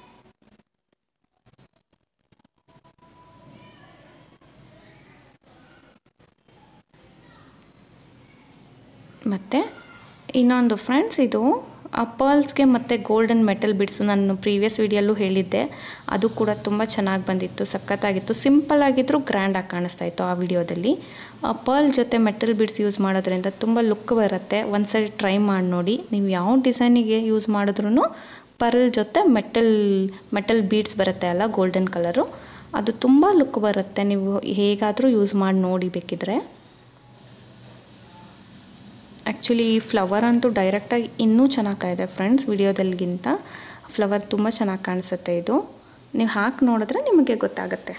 ಮತ್ತು ಇನ್ನೊಂದು ಫ್ರೆಂಡ್ಸ್ ಇದು ಪರ್ಲ್ಸ್ಗೆ ಮತ್ತು ಗೋಲ್ಡನ್ ಮೆಟಲ್ ಬಿಡ್ಸು ನಾನು ಪ್ರೀವಿಯಸ್ ವಿಡಿಯೋಲ್ಲೂ ಹೇಳಿದ್ದೆ ಅದು ಕೂಡ ತುಂಬ ಚೆನ್ನಾಗಿ ಬಂದಿತ್ತು ಸಖತ್ತಾಗಿತ್ತು ಸಿಂಪಲ್ ಆಗಿದ್ದರೂ ಗ್ರ್ಯಾಂಡಾಗಿ ಕಾಣಿಸ್ತಾ ಇತ್ತು ಆ ವಿಡಿಯೋದಲ್ಲಿ ಪರ್ಲ್ ಜೊತೆ ಮೆಟಲ್ ಬಿಡ್ಸ್ ಯೂಸ್ ಮಾಡೋದ್ರಿಂದ ತುಂಬ ಲುಕ್ ಬರುತ್ತೆ ಒಂದು ಸರಿ ಟ್ರೈ ಮಾಡಿ ನೋಡಿ ನೀವು ಯಾವ ಡಿಸೈನಿಗೆ ಯೂಸ್ ಮಾಡಿದ್ರೂ ಪರ್ಲ್ ಜೊತೆ ಮೆಟಲ್ ಮೆಟಲ್ ಬೀಡ್ಸ್ ಬರುತ್ತೆ ಅಲ್ಲ ಗೋಲ್ಡನ್ ಕಲರು ಅದು ತುಂಬ ಲುಕ್ ಬರುತ್ತೆ ನೀವು ಹೇಗಾದರೂ ಯೂಸ್ ಮಾಡಿ ನೋಡಿ ಬೇಕಿದ್ರೆ ಆ್ಯಕ್ಚುಲಿ ಈ ಫ್ಲವರ್ ಅಂತೂ ಡೈರೆಕ್ಟಾಗಿ ಇನ್ನೂ ಚೆನ್ನಾಗಿ ಕಾಯಿದೆ ಫ್ರೆಂಡ್ಸ್ ವಿಡಿಯೋದಲ್ಲಿಗಿಂತ ಫ್ಲವರ್ ತುಂಬ ಚೆನ್ನಾಗಿ ಕಾಣಿಸುತ್ತೆ ಇದು ನೀವು ಹಾಕಿ ನೋಡಿದ್ರೆ ನಿಮಗೆ ಗೊತ್ತಾಗುತ್ತೆ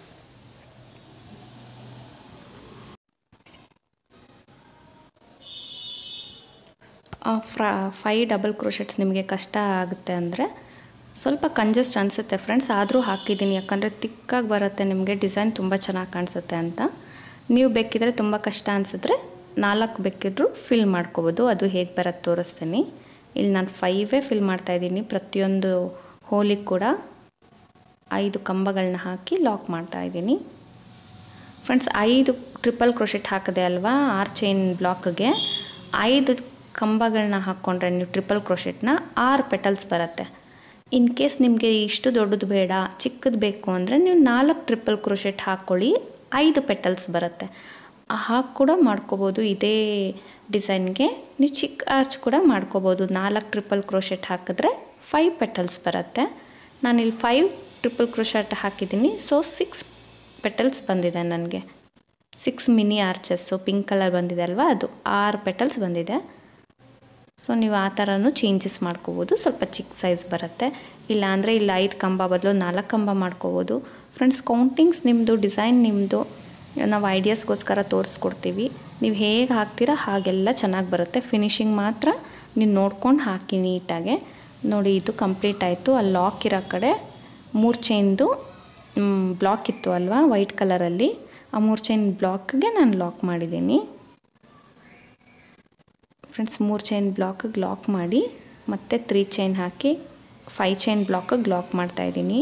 ಫ್ರ ಫೈ ಡಬಲ್ ಕ್ರೋಶೆಟ್ಸ್ ನಿಮಗೆ ಕಷ್ಟ ಆಗುತ್ತೆ ಅಂದರೆ ಸ್ವಲ್ಪ ಕಂಜೆಸ್ಟ್ ಅನಿಸುತ್ತೆ ಫ್ರೆಂಡ್ಸ್ ಆದರೂ ಹಾಕಿದ್ದೀನಿ ಯಾಕಂದರೆ ತಿಕ್ಕಾಗಿ ಬರುತ್ತೆ ನಿಮಗೆ ಡಿಸೈನ್ ತುಂಬ ಚೆನ್ನಾಗಿ ಕಾಣಿಸುತ್ತೆ ಅಂತ ನೀವು ಬೇಕಿದ್ರೆ ತುಂಬ ಕಷ್ಟ ಅನಿಸಿದ್ರೆ ನಾಲ್ಕು ಬೇಕಿದ್ರೂ ಫಿಲ್ ಮಾಡ್ಕೋಬೋದು ಅದು ಹೇಗೆ ಬರೋದು ತೋರಿಸ್ತೀನಿ ಇಲ್ಲಿ ನಾನು ಫೈವೇ ಫಿಲ್ ಮಾಡ್ತಾಯಿದ್ದೀನಿ ಪ್ರತಿಯೊಂದು ಹೋಲಿಗೆ ಕೂಡ ಐದು ಕಂಬಗಳನ್ನ ಹಾಕಿ ಲಾಕ್ ಮಾಡ್ತಾಯಿದ್ದೀನಿ ಫ್ರೆಂಡ್ಸ್ ಐದು ಟ್ರಿಪಲ್ ಕ್ರೋಶೆಟ್ ಹಾಕಿದೆ ಅಲ್ವಾ ಆರ್ ಚೈನ್ ಬ್ಲಾಕ್ಗೆ ಐದು ಕಂಬಗಳನ್ನ ಹಾಕ್ಕೊಂಡ್ರೆ ನೀವು ಟ್ರಿಪಲ್ ಕ್ರೋಶೆಟ್ನ ಆರು ಪೆಟಲ್ಸ್ ಬರುತ್ತೆ ಇನ್ ಕೇಸ್ ನಿಮಗೆ ಇಷ್ಟು ದೊಡ್ಡದು ಬೇಡ ಚಿಕ್ಕದು ಬೇಕು ಅಂದರೆ ನೀವು ನಾಲ್ಕು ಟ್ರಿಪಲ್ ಕ್ರೋಶೆಟ್ ಹಾಕ್ಕೊಳ್ಳಿ ಐದು ಪೆಟಲ್ಸ್ ಬರುತ್ತೆ ಹಾಗೆ ಕೂಡ ಮಾಡ್ಕೋಬೋದು ಇದೇ ಡಿಸೈನ್ಗೆ ನೀವು ಚಿಕ್ಕ ಆರ್ಚ್ ಕೂಡ ಮಾಡ್ಕೋಬೋದು ನಾಲ್ಕು ಟ್ರಿಪಲ್ ಕ್ರೋಶೆಟ್ ಹಾಕಿದ್ರೆ ಫೈವ್ ಪೆಟಲ್ಸ್ ಬರುತ್ತೆ ನಾನಿಲ್ಲಿ ಫೈವ್ ಟ್ರಿಪಲ್ ಕ್ರೋಶೆಟ್ ಹಾಕಿದ್ದೀನಿ ಸೊ ಸಿಕ್ಸ್ ಪೆಟಲ್ಸ್ ಬಂದಿದೆ ನನಗೆ six mini arches pink colour ಬಂದಿದೆ ಅಲ್ವಾ ಅದು ಆರು ಪೆಟಲ್ಸ್ ಬಂದಿದೆ ಸೊ ನೀವು ಆ ಥರನೂ ಚೇಂಜಸ್ ಮಾಡ್ಕೋಬೋದು ಸ್ವಲ್ಪ ಚಿಕ್ಕ ಸೈಜ್ ಬರುತ್ತೆ ಇಲ್ಲಾಂದರೆ ಇಲ್ಲ ಐದು ಕಂಬ ಬದಲು ನಾಲ್ಕು ಕಂಬ ಮಾಡ್ಕೋಬೋದು ಫ್ರೆಂಡ್ಸ್ ಕೌಂಟಿಂಗ್ಸ್ ನಿಮ್ಮದು ಡಿಸೈನ್ ನಿಮ್ಮದು ನಾವು ಐಡಿಯಾಸ್ಗೋಸ್ಕರ ತೋರಿಸ್ಕೊಡ್ತೀವಿ ನೀವು ಹೇಗೆ ಹಾಕ್ತೀರಾ ಹಾಗೆಲ್ಲ ಚೆನ್ನಾಗಿ ಬರುತ್ತೆ ಫಿನಿಶಿಂಗ್ ಮಾತ್ರ ನೀವು ನೋಡ್ಕೊಂಡು ಹಾಕಿ ನೀಟಾಗೆ ನೋಡಿ ಇದು ಕಂಪ್ಲೀಟ್ ಆಯಿತು ಅಲ್ಲಿ ಲಾಕ್ ಇರೋ ಕಡೆ ಮೂರು ಚೈನ್ದು ಬ್ಲಾಕ್ ಇತ್ತು ಅಲ್ವಾ ವೈಟ್ ಕಲರಲ್ಲಿ ಆ ಮೂರು ಚೈನ್ ಬ್ಲಾಕ್ಗೆ ನಾನು ಲಾಕ್ ಮಾಡಿದ್ದೀನಿ ಫ್ರೆಂಡ್ಸ್ ಮೂರು ಚೈನ್ ಬ್ಲಾಕಿಗೆ ಲಾಕ್ ಮಾಡಿ ಮತ್ತೆ ತ್ರೀ ಚೈನ್ ಹಾಕಿ ಫೈ ಚೈನ್ ಬ್ಲಾಕಿಗೆ ಲಾಕ್ ಮಾಡ್ತಾಯಿದ್ದೀನಿ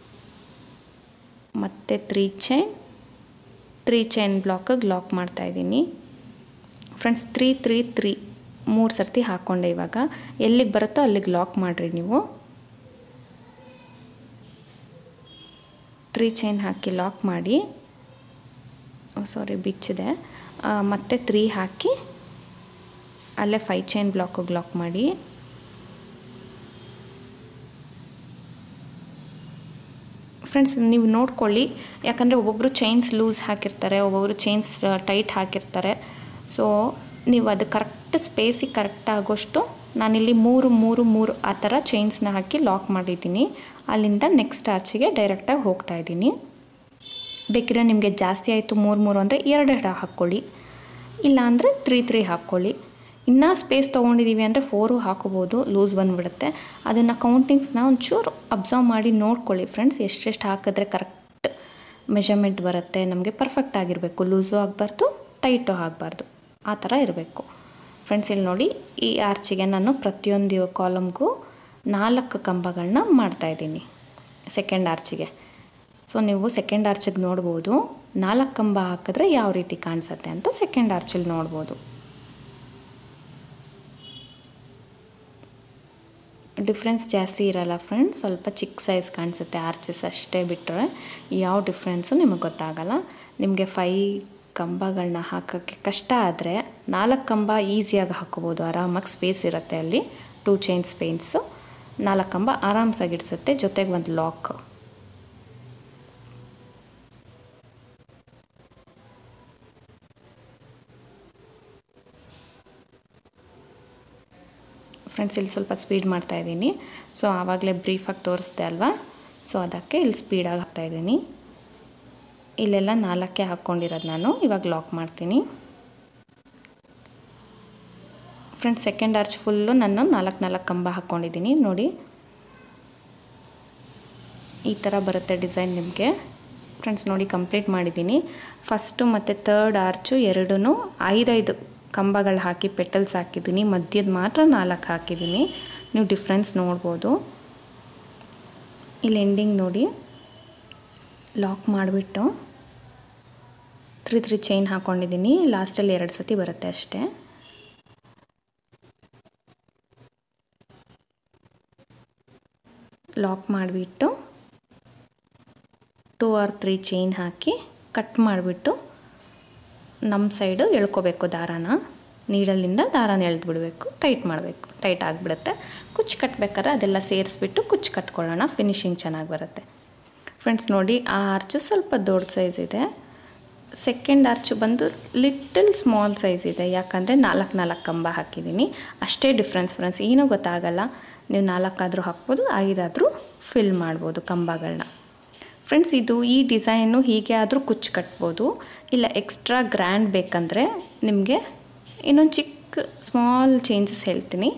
ಮತ್ತು ತ್ರೀ ಚೈನ್ ತ್ರೀ ಚೈನ್ ಬ್ಲಾಕಿಗೆ ಲಾಕ್ ಮಾಡ್ತಾಯಿದ್ದೀನಿ ಫ್ರೆಂಡ್ಸ್ ತ್ರೀ ತ್ರೀ ತ್ರೀ ಮೂರು ಸರ್ತಿ ಹಾಕ್ಕೊಂಡೆ ಇವಾಗ ಎಲ್ಲಿಗೆ ಬರುತ್ತೋ ಅಲ್ಲಿಗೆ ಲಾಕ್ ಮಾಡಿರಿ ನೀವು ತ್ರೀ ಚೈನ್ ಹಾಕಿ ಲಾಕ್ ಮಾಡಿ ಸಾರಿ ಬಿಚ್ಚಿದೆ ಮತ್ತೆ ತ್ರೀ ಹಾಕಿ ಅಲ್ಲೇ ಫೈ ಚೈನ್ ಬ್ಲಾಕಿಗೆ ಲಾಕ್ ಮಾಡಿ ಫ್ರೆಂಡ್ಸ್ ನೀವು ನೋಡ್ಕೊಳ್ಳಿ ಯಾಕಂದರೆ ಒಬ್ಬೊಬ್ಬರು ಚೈನ್ಸ್ ಲೂಸ್ ಹಾಕಿರ್ತಾರೆ ಒಬ್ಬೊಬ್ಬರು ಚೈನ್ಸ್ ಟೈಟ್ ಹಾಕಿರ್ತಾರೆ ಸೊ ನೀವು ಅದು ಕರೆಕ್ಟ್ ಸ್ಪೇಸಿಗೆ ಕರೆಕ್ಟ್ ಆಗೋಷ್ಟು ನಾನಿಲ್ಲಿ ಮೂರು ಮೂರು ಮೂರು ಆ ಥರ ಚೈನ್ಸ್ನ ಹಾಕಿ ಲಾಕ್ ಮಾಡಿದ್ದೀನಿ ಅಲ್ಲಿಂದ ನೆಕ್ಸ್ಟ್ ಆರ್ಚಿಗೆ ಡೈರೆಕ್ಟಾಗಿ ಹೋಗ್ತಾ ಇದ್ದೀನಿ ಬೇಕಿದ್ರೆ ನಿಮಗೆ ಜಾಸ್ತಿ ಆಯಿತು ಮೂರು ಮೂರು ಅಂದರೆ ಎರಡೆರಡು ಹಾಕ್ಕೊಳ್ಳಿ ಇಲ್ಲಾಂದರೆ ತ್ರೀ ತ್ರೀ ಹಾಕ್ಕೊಳ್ಳಿ ಇನ್ನೂ ಸ್ಪೇಸ್ ತೊಗೊಂಡಿದ್ದೀವಿ ಅಂದರೆ ಫೋರು ಹಾಕೋಬೋದು ಲೂಸ್ ಬಂದುಬಿಡುತ್ತೆ ಅದನ್ನು ಕೌಂಟಿಂಗ್ಸ್ನ ಒಂಚೂರು ಅಬ್ಸರ್ವ್ ಮಾಡಿ ನೋಡ್ಕೊಳ್ಳಿ ಫ್ರೆಂಡ್ಸ್ ಎಷ್ಟೆಷ್ಟು ಹಾಕಿದ್ರೆ ಕರೆಕ್ಟ್ ಮೆಷರ್ಮೆಂಟ್ ಬರುತ್ತೆ ನಮಗೆ ಪರ್ಫೆಕ್ಟ್ ಆಗಿರಬೇಕು ಲೂಸು ಆಗಬಾರ್ದು ಟೈಟು ಆಗಬಾರ್ದು ಆ ಥರ ಇರಬೇಕು ಫ್ರೆಂಡ್ಸ್ ಇಲ್ಲಿ ನೋಡಿ ಈ ಆರ್ಚಿಗೆ ನಾನು ಪ್ರತಿಯೊಂದು ಕಾಲಮ್ಗೂ ನಾಲ್ಕು ಕಂಬಗಳನ್ನ ಮಾಡ್ತಾಯಿದ್ದೀನಿ ಸೆಕೆಂಡ್ ಆರ್ಚಿಗೆ ಸೊ ನೀವು ಸೆಕೆಂಡ್ ಆರ್ಚಿಗೆ ನೋಡ್ಬೋದು ನಾಲ್ಕು ಕಂಬ ಹಾಕಿದ್ರೆ ಯಾವ ರೀತಿ ಕಾಣಿಸುತ್ತೆ ಅಂತ ಸೆಕೆಂಡ್ ಆರ್ಚಲ್ಲಿ ನೋಡ್ಬೋದು ಡಿಫ್ರೆನ್ಸ್ ಜಾಸ್ತಿ ಇರಲ್ಲ ಫ್ರೆಂಡ್ಸ್ ಸ್ವಲ್ಪ ಚಿಕ್ಕ ಸೈಜ್ ಕಾಣಿಸುತ್ತೆ ಆರ್ಚಸ್ ಅಷ್ಟೇ ಬಿಟ್ಟರೆ ಯಾವ ಡಿಫ್ರೆನ್ಸು ನಿಮಗೆ ಗೊತ್ತಾಗಲ್ಲ ನಿಮಗೆ ಫೈ ಕಂಬಗಳನ್ನ ಹಾಕೋಕ್ಕೆ ಕಷ್ಟ ಆದರೆ ನಾಲ್ಕು ಕಂಬ ಈಸಿಯಾಗಿ ಹಾಕೋಬೋದು ಆರಾಮಾಗಿ ಸ್ಪೇಸ್ ಇರುತ್ತೆ ಅಲ್ಲಿ ಟೂ ಚೈನ್ ಸ್ಪೇನ್ಸು ನಾಲ್ಕು ಕಂಬ ಆರಾಮ್ಸಾಗಿ ಇಡ್ಸುತ್ತೆ ಜೊತೆಗೆ ಒಂದು ಲಾಕ್ ಫ್ರೆಂಡ್ಸ್ ಇಲ್ಲಿ ಸ್ವಲ್ಪ ಸ್ಪೀಡ್ ಮಾಡ್ತಾಯಿದ್ದೀನಿ ಸೊ ಆವಾಗಲೇ ಬ್ರೀಫಾಗಿ ತೋರಿಸ್ದೆ ಅಲ್ವಾ ಸೊ ಅದಕ್ಕೆ ಇಲ್ಲಿ ಸ್ಪೀಡಾಗಿ ಹಾಕ್ತಾಯಿದ್ದೀನಿ ಇಲ್ಲೆಲ್ಲ ನಾಲ್ಕೇ ಹಾಕ್ಕೊಂಡಿರೋದು ನಾನು ಇವಾಗ ಲಾಕ್ ಮಾಡ್ತೀನಿ ಫ್ರೆಂಡ್ಸ್ ಸೆಕೆಂಡ್ ಆರ್ಚ್ ಫುಲ್ಲು ನಾನು ನಾಲ್ಕು ನಾಲ್ಕು ಕಂಬ ಹಾಕ್ಕೊಂಡಿದ್ದೀನಿ ನೋಡಿ ಈ ಥರ ಬರುತ್ತೆ ಡಿಸೈನ್ ನಿಮಗೆ ಫ್ರೆಂಡ್ಸ್ ನೋಡಿ ಕಂಪ್ಲೀಟ್ ಮಾಡಿದ್ದೀನಿ ಫಸ್ಟು ಮತ್ತು ತರ್ಡ್ ಆರ್ಚು ಎರಡೂ ಐದೈದು ಕಂಬಗಳು ಹಾಕಿ ಪೆಟಲ್ಸ್ ಹಾಕಿದ್ದೀನಿ ಮಧ್ಯದ ಮಾತ್ರ ನಾಲ್ಕು ಹಾಕಿದ್ದೀನಿ ನೀವು ಡಿಫ್ರೆನ್ಸ್ ನೋಡ್ಬೋದು ಇಲ್ಲಿ ಎಂಡಿಂಗ್ ನೋಡಿ ಲಾಕ್ ಮಾಡಿಬಿಟ್ಟು ತ್ರೀ ತ್ರೀ ಚೈನ್ ಹಾಕ್ಕೊಂಡಿದ್ದೀನಿ ಲಾಸ್ಟಲ್ಲಿ ಎರಡು ಸತಿ ಬರುತ್ತೆ ಅಷ್ಟೇ ಲಾಕ್ ಮಾಡಿಬಿಟ್ಟು ಟೂ ಆರ್ ತ್ರೀ ಚೈನ್ ಹಾಕಿ ಕಟ್ ಮಾಡಿಬಿಟ್ಟು ನಮ್ಮ ಸೈಡು ಎಳ್ಕೊಬೇಕು ದಾರಾನ ನೀಡಲ್ಲಿಂದ ದಾರಾನ ಎಳೆದ್ಬಿಡಬೇಕು ಟೈಟ್ ಮಾಡಬೇಕು ಟೈಟ್ ಆಗಿಬಿಡುತ್ತೆ ಕುಚ್ಚು ಕಟ್ಟಬೇಕಾದ್ರೆ ಅದೆಲ್ಲ ಸೇರಿಸ್ಬಿಟ್ಟು ಕುಚ್ಚು ಕಟ್ಕೊಳ್ಳೋಣ ಫಿನಿಶಿಂಗ್ ಚೆನ್ನಾಗಿ ಬರುತ್ತೆ ಫ್ರೆಂಡ್ಸ್ ನೋಡಿ ಆ ಆರ್ಚು ಸ್ವಲ್ಪ ದೊಡ್ಡ ಸೈಜ್ ಇದೆ ಸೆಕೆಂಡ್ ಆರ್ಚು ಬಂದು ಲಿಟಲ್ ಸ್ಮಾಲ್ ಸೈಜ್ ಇದೆ ಯಾಕಂದರೆ ನಾಲ್ಕು ನಾಲ್ಕು ಕಂಬ ಹಾಕಿದ್ದೀನಿ ಅಷ್ಟೇ ಡಿಫ್ರೆನ್ಸ್ ಫ್ರೆಂಡ್ಸ್ ಏನೂ ಗೊತ್ತಾಗಲ್ಲ ನೀವು ನಾಲ್ಕಾದರೂ ಹಾಕ್ಬೋದು ಐದಾದರೂ ಫಿಲ್ ಮಾಡ್ಬೋದು ಕಂಬಗಳನ್ನ ಫ್ರೆಂಡ್ಸ್ ಇದು ಈ ಡಿಸೈನು ಹೀಗೆ ಆದರೂ ಕುಚ್ಚು ಕಟ್ಬೋದು ಇಲ್ಲ ಎಕ್ಸ್ಟ್ರಾ ಗ್ರ್ಯಾಂಡ್ ಬೇಕಂದರೆ ನಿಮಗೆ ಇನ್ನೊಂದು ಚಿಕ್ಕ ಸ್ಮಾಲ್ ಚೇಂಜಸ್ ಹೇಳ್ತೀನಿ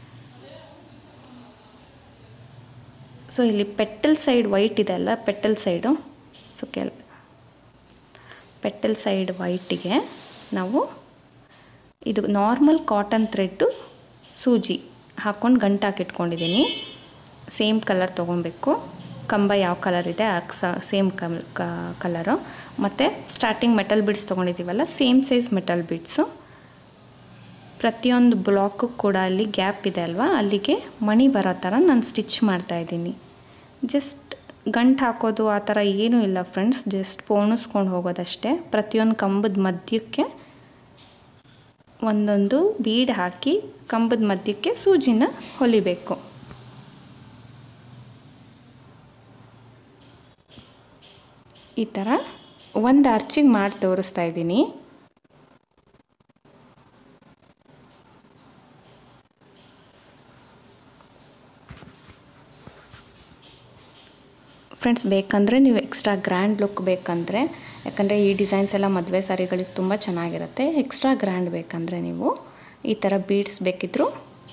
ಸೊ ಇಲ್ಲಿ ಪೆಟ್ಟಲ್ ಸೈಡ್ ವೈಟ್ ಇದೆ ಅಲ್ಲ ಪೆಟ್ಟಲ್ ಸೈಡು ಸೊ ಕೆಲ ಪೆಟ್ಟಲ್ ಸೈಡ್ ವೈಟಿಗೆ ನಾವು ಇದು ನಾರ್ಮಲ್ ಕಾಟನ್ ಥ್ರೆಡ್ಡು ಸೂಜಿ ಹಾಕ್ಕೊಂಡು ಗಂಟು ಹಾಕಿಟ್ಕೊಂಡಿದ್ದೀನಿ ಸೇಮ್ ಕಲರ್ ತೊಗೊಬೇಕು ಕಂಬ ಯಾವ ಕಲರ್ ಇದೆ ಆ ಸೇಮ್ ಕಮ್ ಕಲರು ಮತ್ತು ಸ್ಟಾರ್ಟಿಂಗ್ ಮೆಟಲ್ ಬಿಡ್ಸ್ ತೊಗೊಂಡಿದ್ದೀವಲ್ಲ ಸೇಮ್ ಸೈಜ್ ಮೆಟಲ್ ಬಿಡ್ಸು ಪ್ರತಿಯೊಂದು ಬ್ಲಾಕು ಕೂಡ ಅಲ್ಲಿ ಗ್ಯಾಪ್ ಇದೆ ಅಲ್ವಾ ಅಲ್ಲಿಗೆ ಮಣಿ ಬರೋ ಥರ ನಾನು ಸ್ಟಿಚ್ ಮಾಡ್ತಾಯಿದ್ದೀನಿ ಜಸ್ಟ್ ಗಂಟು ಹಾಕೋದು ಆ ಥರ ಏನೂ ಇಲ್ಲ ಫ್ರೆಂಡ್ಸ್ ಜಸ್ಟ್ ಪೋಣಿಸ್ಕೊಂಡು ಹೋಗೋದಷ್ಟೇ ಪ್ರತಿಯೊಂದು ಕಂಬದ ಮಧ್ಯಕ್ಕೆ ಒಂದೊಂದು ಬೀಡ್ ಹಾಕಿ ಕಂಬದ ಮಧ್ಯಕ್ಕೆ ಸೂಜಿನ ಹೊಲಿಬೇಕು ಈ ಥರ ಒಂದು ಆರ್ಚಿಗೆ ಮಾಡಿ ತೋರಿಸ್ತಾ ಇದ್ದೀನಿ ಫ್ರೆಂಡ್ಸ್ ಬೇಕಂದರೆ ನೀವು ಎಕ್ಸ್ಟ್ರಾ ಗ್ರ್ಯಾಂಡ್ ಲುಕ್ ಬೇಕಂದರೆ ಯಾಕಂದರೆ ಈ ಡಿಸೈನ್ಸ್ ಎಲ್ಲ ಮದುವೆ ಸಾರಿಗಳಿಗೆ ತುಂಬ ಚೆನ್ನಾಗಿರುತ್ತೆ ಎಕ್ಸ್ಟ್ರಾ ಗ್ರ್ಯಾಂಡ್ ಬೇಕಂದರೆ ನೀವು ಈ ಥರ ಬೀಡ್ಸ್ ಬೇಕಿದ್ದರೂ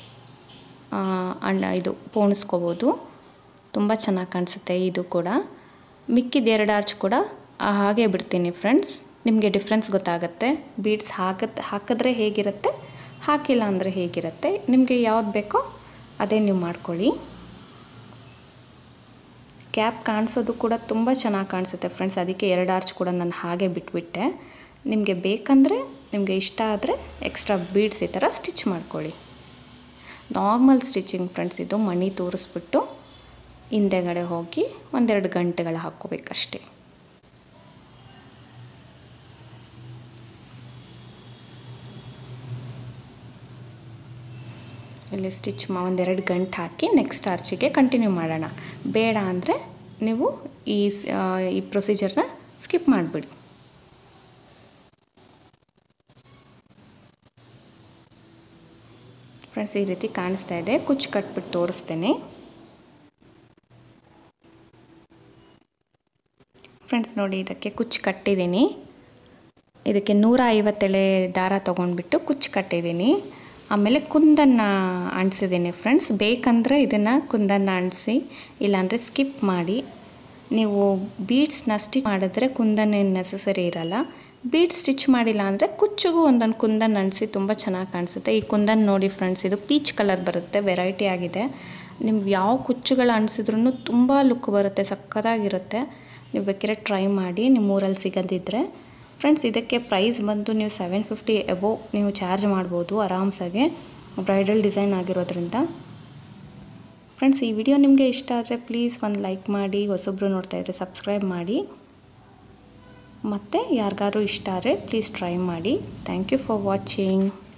ಅಣ್ಣ ಇದು ಪೋಣಿಸ್ಕೋಬೋದು ತುಂಬ ಚೆನ್ನಾಗಿ ಕಾಣಿಸುತ್ತೆ ಇದು ಕೂಡ ಮಿಕ್ಕಿದ ಎರಡು ಆರ್ಚ್ ಕೂಡ ಹಾಗೆ ಬಿಡ್ತೀನಿ ಫ್ರೆಂಡ್ಸ್ ನಿಮಗೆ ಡಿಫ್ರೆನ್ಸ್ ಗೊತ್ತಾಗುತ್ತೆ ಬೀಡ್ಸ್ ಹಾಕತ್ ಹಾಕಿದ್ರೆ ಹೇಗಿರುತ್ತೆ ಹಾಕಿಲ್ಲ ಅಂದರೆ ಹೇಗಿರುತ್ತೆ ನಿಮಗೆ ಯಾವ್ದು ಬೇಕೋ ಅದೇ ನೀವು ಮಾಡ್ಕೊಳ್ಳಿ ಕ್ಯಾಪ್ ಕಾಣಿಸೋದು ಕೂಡ ತುಂಬ ಚೆನ್ನಾಗಿ ಕಾಣಿಸುತ್ತೆ ಫ್ರೆಂಡ್ಸ್ ಅದಕ್ಕೆ ಎರಡು ಆರ್ಚ್ ಕೂಡ ನಾನು ಹಾಗೆ ಬಿಟ್ಬಿಟ್ಟೆ ನಿಮಗೆ ಬೇಕಂದರೆ ನಿಮಗೆ ಇಷ್ಟ ಆದರೆ ಎಕ್ಸ್ಟ್ರಾ ಬೀಡ್ಸ್ ಈ ಥರ ಸ್ಟಿಚ್ ಮಾಡ್ಕೊಳ್ಳಿ ನಾರ್ಮಲ್ ಸ್ಟಿಚಿಂಗ್ ಫ್ರೆಂಡ್ಸ್ ಇದು ಮಣಿ ತೋರಿಸ್ಬಿಟ್ಟು ಹಿಂದೆಗಡೆ ಹೋಗಿ ಒಂದೆರಡು ಗಂಟೆಗಳು ಹಾಕ್ಕೋಬೇಕಷ್ಟೇ ಇಲ್ಲಿ ಸ್ಟಿಚ್ ಮಾ ಒಂದೆರಡು ಗಂಟೆ ಹಾಕಿ ನೆಕ್ಸ್ಟ್ ಆರ್ಚಿಗೆ ಕಂಟಿನ್ಯೂ ಮಾಡೋಣ ಬೇಡ ಅಂದರೆ ನೀವು ಈ ಈ ಪ್ರೊಸೀಜರ್ನ ಸ್ಕಿಪ್ ಮಾಡಿಬಿಡಿ ಫ್ರೆಂಡ್ಸ್ ಈ ರೀತಿ ಕಾಣಿಸ್ತಾ ಇದೆ ಕುಚ್ಚು ಕಟ್ಬಿಟ್ಟು ತೋರಿಸ್ತೇನೆ ಫ್ರೆಂಡ್ಸ್ ನೋಡಿ ಇದಕ್ಕೆ ಕುಚ್ಚು ಕಟ್ಟಿದ್ದೀನಿ ಇದಕ್ಕೆ ನೂರ ಐವತ್ತೆಳೆ ದಾರ ತೊಗೊಂಡ್ಬಿಟ್ಟು ಕುಚ್ಚು ಕಟ್ಟಿದ್ದೀನಿ ಆಮೇಲೆ ಕುಂದನ್ನು ಅಂಟಿಸಿದ್ದೀನಿ ಫ್ರೆಂಡ್ಸ್ ಬೇಕಂದರೆ ಇದನ್ನು ಕುಂದನ್ನು ಅಂಟಿಸಿ ಇಲ್ಲಾಂದರೆ ಸ್ಕಿಪ್ ಮಾಡಿ ನೀವು ಬೀಡ್ಸ್ನ ಸ್ಟಿಚ್ ಮಾಡಿದ್ರೆ ಕುಂದನ್ ಏನು ನೆಸಸರಿ ಇರಲ್ಲ ಬೀಡ್ ಸ್ಟಿಚ್ ಮಾಡಿಲ್ಲ ಅಂದರೆ ಕುಚ್ಚಿಗೂ ಒಂದೊಂದು ಕುಂದನ್ ಅಂಟಿಸಿ ತುಂಬ ಚೆನ್ನಾಗಿ ಕಾಣಿಸುತ್ತೆ ಈ ಕುಂದನ್ ನೋಡಿ ಫ್ರೆಂಡ್ಸ್ ಇದು ಪೀಚ್ ಕಲರ್ ಬರುತ್ತೆ ವೆರೈಟಿ ಆಗಿದೆ ನಿಮ್ಗೆ ಯಾವ ಕುಚ್ಚುಗಳು ಅಂಟಿಸಿದ್ರೂ ತುಂಬ ಲುಕ್ ಬರುತ್ತೆ ಸಕ್ಕತ್ತಾಗಿರುತ್ತೆ ನೀವು ಬೇಕಿದ್ರೆ ಟ್ರೈ ಮಾಡಿ ನಿಮ್ಮ ಊರಲ್ಲಿ ಸಿಗೋದಿದ್ರೆ ಫ್ರೆಂಡ್ಸ್ ಇದಕ್ಕೆ ಪ್ರೈಸ್ ಬಂದು ನೀವು ಸೆವೆನ್ ಫಿಫ್ಟಿ ಎಬೋ ನೀವು ಚಾರ್ಜ್ ಮಾಡ್ಬೋದು ಆರಾಮ್ಸಾಗೆ ಬ್ರೈಡಲ್ ಡಿಸೈನ್ ಆಗಿರೋದ್ರಿಂದ ಫ್ರೆಂಡ್ಸ್ ಈ ವಿಡಿಯೋ ನಿಮಗೆ ಇಷ್ಟ ಆದರೆ ಪ್ಲೀಸ್ ಒಂದು ಲೈಕ್ ಮಾಡಿ ಹೊಸೊಬ್ಬರು ನೋಡ್ತಾ ಇದ್ದರೆ ಸಬ್ಸ್ಕ್ರೈಬ್ ಮಾಡಿ ಮತ್ತು ಯಾರಿಗಾದ್ರೂ ಇಷ್ಟ ಆದರೆ ಪ್ಲೀಸ್ ಟ್ರೈ ಮಾಡಿ ಥ್ಯಾಂಕ್ ಯು ಫಾರ್ ವಾಚಿಂಗ್